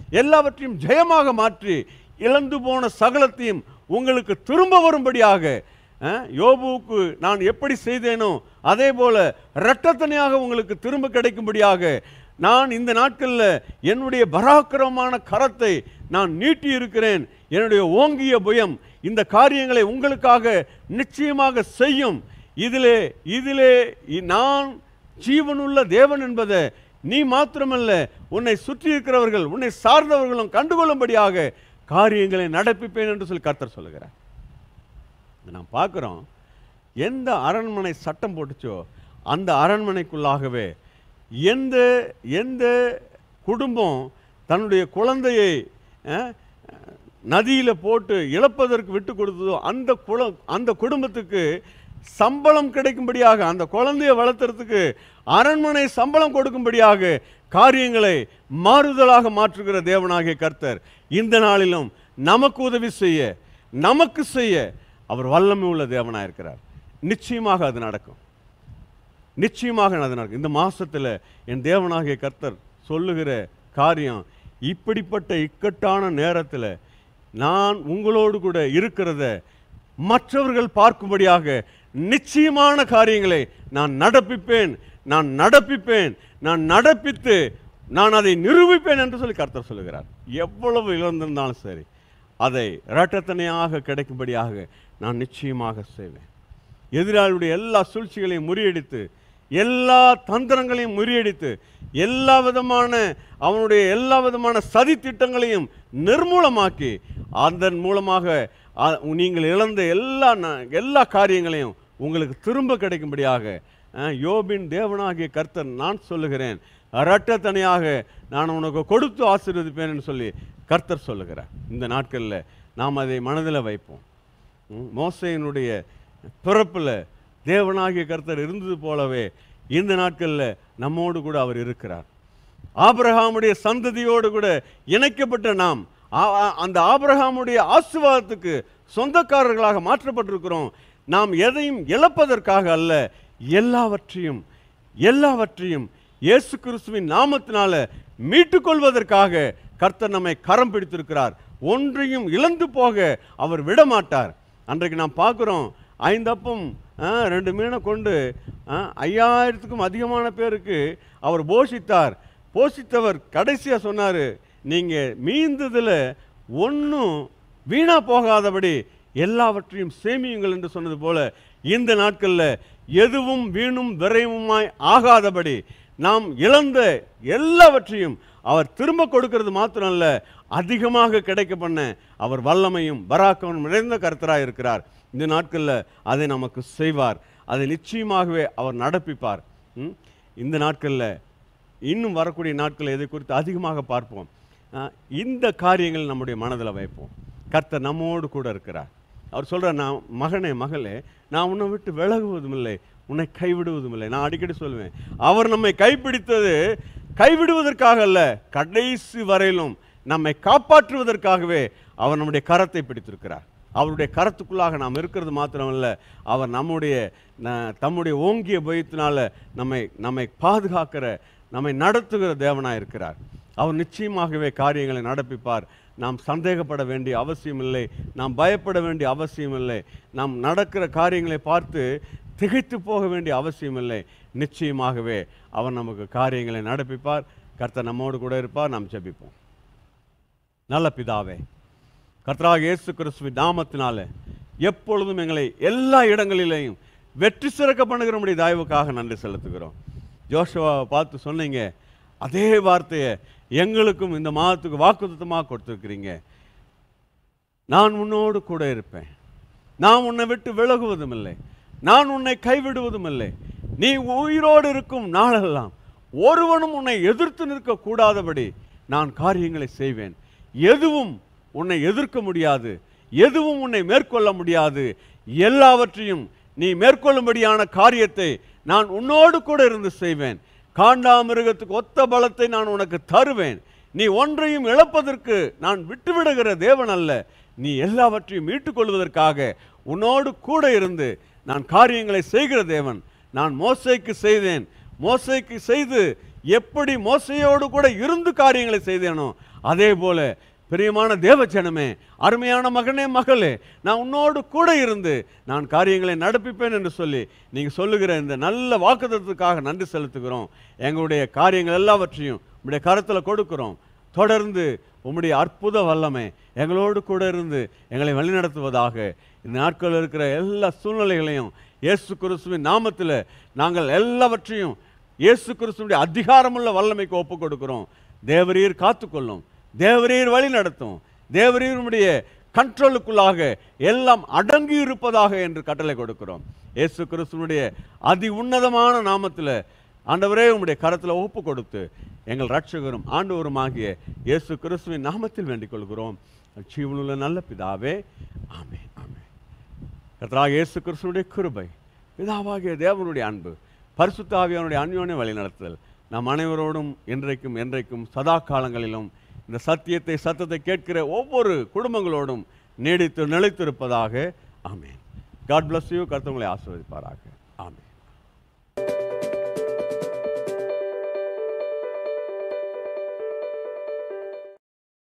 எல்லாவற்றையும் ஜெயமாக மாற்றி இழந்து போன சகலத்தையும் உங்களுக்கு திரும்ப வரும்படியாக அஹ், யோபுவுக்கு நான் எப்படி செய்தேனோ அதே போல இரட்டத்தனையாக உங்களுக்கு திரும்ப கிடைக்கும்படியாக நான் இந்த நாட்களில் என்னுடைய பராக்கிரமமான கரத்தை நான் நீட்டி இருக்கிறேன் என்னுடைய ஓங்கிய புயம் இந்த காரியங்களை உங்களுக்காக நிச்சயமாக செய்யும் இதிலே இதிலே இ- நான் ஜீவனுள்ள தேவன் என்பதை நீ மாத்திரமல்ல உன்னை சுற்றி இருக்கிறவர்கள் உன்னை சார்ந்தவர்களும் கண்டுகொள்ளும்படியாக காரியங்களை நடப்பிப்பேன் என்று சொல்லி கர்த்தர் சொல்லுகிறார் இங்க நாம் பார்க்குறோம் எந்த அரண்மனை சட்டம் போட்டுச்சோ அந்த அரண்மனைக்குள்ளாகவே எந்த எந்த குடும்பம் தன்னுடைய குழந்தையை நதியில் போட்டு இழப்பதற்கு விட்டு கொடுத்ததோ அந்த குல அந்த குடும்பத்துக்கு சம்பளம் கிடைக்கும்படியாக அந்த குழந்தையை வளர்த்துறதுக்கு அரண்மனை சம்பளம் கொடுக்கும்படியாக காரியங்களை மாறுதலாக மாற்றுகிற தேவனாகிய கர்த்தர் இந்த நாளிலும் நமக்கு உதவி செய்ய நமக்கு செய்ய அவர் வல்லமை உள்ள தேவனாக இருக்கிறார் நிச்சயமாக அது நடக்கும் நிச்சயமாக அது நடக்கும் இந்த மாசத்துல என் தேவனாகிய கர்த்தர் சொல்லுகிற காரியம் இப்படிப்பட்ட இக்கட்டான நேரத்தில் நான் உங்களோடு கூட இருக்கிறத மற்றவர்கள் பார்க்கும்படியாக நிச்சயமான காரியங்களை நான் நடப்பிப்பேன் நான் நடப்பிப்பேன் நான் நடப்பித்து நான் அதை நிரூபிப்பேன் என்று சொல்லி கர்த்தர் சொல்லுகிறார் எவ்வளவு இழந்திருந்தாலும் சரி அதை இரட்டத்தனையாக கிடைக்கும்படியாக நான் நிச்சயமாக செய்வேன் எதிராளியுடைய எல்லா சூழ்ச்சிகளையும் முறியடித்து எல்லா தந்திரங்களையும் முறியடித்து எல்லா விதமான அவனுடைய எல்லா விதமான சதி திட்டங்களையும் நிர்மூலமாக்கி அதன் மூலமாக அ- நீங்கள் இழந்த எல்லா ந- எல்லா காரியங்களையும் உங்களுக்கு திரும்ப கிடைக்கும்படியாக அஹ், யோபின் தேவனாகிய கர்த்தர் நான் சொல்லுகிறேன் இரட்டத்தனையாக நான் உனக்கு கொடுத்து ஆசீர்வதிப்பேன் சொல்லி கர்த்தர் சொல்லுகிறார் இந்த நாட்களில் நாம் அதை மனதில் வைப்போம் ம், மோசையினுடைய பிறப்பில் தேவனாகிய கர்த்தர் இருந்தது போலவே இந்த நாட்களில் நம்மோடு கூட அவர் இருக்கிறார் ஆபிரகாமுடைய சந்ததியோடு கூட இணைக்கப்பட்ட நாம் ஆ- ஆ- அந்த ஆபிரகாமுடைய ஆசீர்வாதத்துக்கு சொந்தக்காரர்களாக மாற்றப்பட்டிருக்கிறோம் நாம் எதையும் இழப்பதற்காக அல்ல எல்லாவற்றையும் எல்லாவற்றையும் இயேசு கிறிஸ்துவின் நாமத்தினால மீட்டுக்கொள்வதற்காக கர்த்தர் நம்மை கரம் பிடித்திருக்கிறார் ஒன்றையும் இழந்து போக அவர் விடமாட்டார் அன்றைக்கு நாம் பார்க்குறோம் ஐந்தப்பம் ஆ, ரெண்டு மீனை கொண்டு ஆ, ஐயாயிரத்துக்கும் அதிகமான பேருக்கு அவர் போஷித்தார் போஷித்தவர் கடைசியாக சொன்னார் நீங்கள் மீந்ததில் ஒன்றும் வீணா போகாதபடி எல்லாவற்றையும் சேமியுங்கள் என்று சொன்னது போல இந்த நாட்களில் எதுவும் வீணும் விரைவுமாய் ஆகாதபடி நாம் இழந்த எல்லாவற்றையும் அவர் திரும்ப கொடுக்கிறது மாத்திரம் அல்ல அதிகமாக கிடைக்க பண்ண அவர் வல்லமையும் பராக்கமும் நிறைந்த கர்த்தராக இருக்கிறார் இந்த நாட்களில் அதை நமக்கு செய்வார் அதை நிச்சயமாகவே அவர் நடப்பிப்பார் ம்? இந்த நாட்களில் இன்னும் வரக்கூடிய நாட்களில் இதை குறித்து அதிகமாக பார்ப்போம் ஆ, இந்த காரியங்கள் நம்முடைய மனதில் வைப்போம் கர்த்தர் நம்மோடு கூட இருக்கிறார் அவர் சொல்கிறார் நான் மகனே மகளே நான் உன்னை விட்டு விலகுவதும் இல்லை உன்னை கைவிடுவதும் இல்லை நான் அடிக்கடி சொல்லுவேன் அவர் நம்மை கைப்பிடித்தது கைவிடுவதற்காக அல்ல கடைசி வரையிலும் நம்மை காப்பாற்றுவதற்காகவே அவர் நம்முடைய கரத்தை பிடித்திருக்கிறார் அவருடைய கரத்துக்குள்ளாக நாம் இருக்கிறது மாத்திரமல்ல அவர் நம்முடைய ந- தம்முடைய ஓங்கிய பயத்தினால நம்மை நம்மை பாதுகாக்கிற நம்மை நடத்துகிற தேவனாக இருக்கிறார் அவர் நிச்சயமாகவே காரியங்களை நடப்பிப்பார் நாம் சந்தேகப்பட வேண்டிய அவசியமில்லை நாம் பயப்பட வேண்டிய அவசியமில்லை நாம் நடக்கிற காரியங்களை பார்த்து திகைத்து போக வேண்டிய அவசியமில்லை நிச்சயமாகவே அவர் நமக்கு காரியங்களை நடப்பிப்பார் கர்த்தர் நம்மோடு கூட இருப்பார் நாம் ஜெபிப்போம் நல்ல பிதாவே கர்த்தராக இயேசு கிறிஸ்துவின் நாமத்தினால எப்பொழுதும் எங்களை எல்லா இடங்களிலேயும் வெற்றி சிறக்க பண்ணுகிறபடி தயவுக்காக நன்றி செலுத்துகிறோம் ஜோஷுவாவை பார்த்து சொன்னீங்க அதே வார்த்தையை எங்களுக்கும் இந்த மாதத்துக்கு வாக்குத்தமாக கொடுத்துருக்கிறீங்க நான் உன்னோடு கூட இருப்பேன் நான் உன்னை விட்டு விலகுவதும் இல்லை நான் உன்னை கைவிடுவதும் இல்லை நீ உயிரோடு இருக்கும் நாளெல்லாம் ஒருவனும் உன்னை எதிர்த்து நிற்க கூடாதபடி நான் காரியங்களை செய்வேன் எதுவும் உன்னை எதிர்க்க முடியாது எதுவும் உன்னை மேற்கொள்ள முடியாது எல்லாவற்றையும் நீ மேற்கொள்ளும்படியான காரியத்தை நான் உன்னோடு கூட இருந்து செய்வேன் காண்டாமிருகத்துக்கு ஒத்த பலத்தை நான் உனக்கு தருவேன் நீ ஒன்றையும் இழப்பதற்கு நான் விட்டுவிடுகிற தேவன் அல்ல நீ எல்லாவற்றையும் மீட்டுக்கொள்வதற்காக உன்னோடு கூட இருந்து நான் காரியங்களை செய்கிற தேவன் நான் மோசைக்கு செய்தேன் மோசைக்கு செய்து எப்படி மோசையோடு கூட இருந்து காரியங்களை செய்தேனோ அதே போல பிரியமான தேவச்சனமே அருமையான மகனே மகளே நான் உன்னோடு கூட இருந்து நான் காரியங்களை நடப்பிப்பேன் என்று சொல்லி நீங்கள் சொல்லுகிற இந்த நல்ல வாக்குத்தத்துக்காக நன்றி செலுத்துகிறோம் எங்களுடைய காரியங்கள் எல்லாவற்றையும் உங்களுடைய கருத்தில் கொடுக்கிறோம் தொடர்ந்து உம்முடைய அற்புத வல்லமை எங்களோடு கூட இருந்து எங்களை வழிநடத்துவதாக இந்த நாட்களில் இருக்கிற எல்லா சூழ்நிலைகளையும் இயேசு கிறிஸ்துவின் நாமத்தில் நாங்கள் எல்லாவற்றையும் இயேசு கிறிஸ்துவினுடைய அதிகாரமுள்ள வல்லமைக்கு ஒப்புக் கொடுக்கிறோம் தேவரீர் காத்துக்கொள்ளும் தேவரீர் வழி நடத்தும் தேவரீருடைய கண்ட்ரோலுக்குள்ளாக எல்லாம் அடங்கி இருப்பதாக என்று கட்டளை கொடுக்கிறோம் இயேசு கிறிஸ்துவனுடைய அதி உன்னதமான நாமத்தில் ஆண்டவரே உம்முடைய கரத்தில் ஒப்பு கொடுத்து எங்கள் ரட்சகரும் ஆண்டவருமாகிய இயேசு கிறிஸ்துவின் நாமத்தில் வேண்டிக் கொள்கிறோம் ஜீவனுள்ள நல்ல பிதாவே ஆமே ஆமே கர்த்தராக இயேசு கிறிஸ்துவனுடைய கிருபை பிதாவாகிய தேவனுடைய அன்பு பரிசுத்த ஆவியானுடைய அந்யோன்ய வழிநடத்துதல் நம் அனைவரோடும் இன்றைக்கும் என்றைக்கும் சதா காலங்களிலும் இந்த சத்தியத்தை சத்தத்தை கேட்கிற ஒவ்வொரு குடும்பங்களோடும் நீடித்து நிலைத்திருப்பதாக ஆமென் காட் bless யூ கர்த்தவங்களை ஆசீர்வதிப்பாராக ஆமென்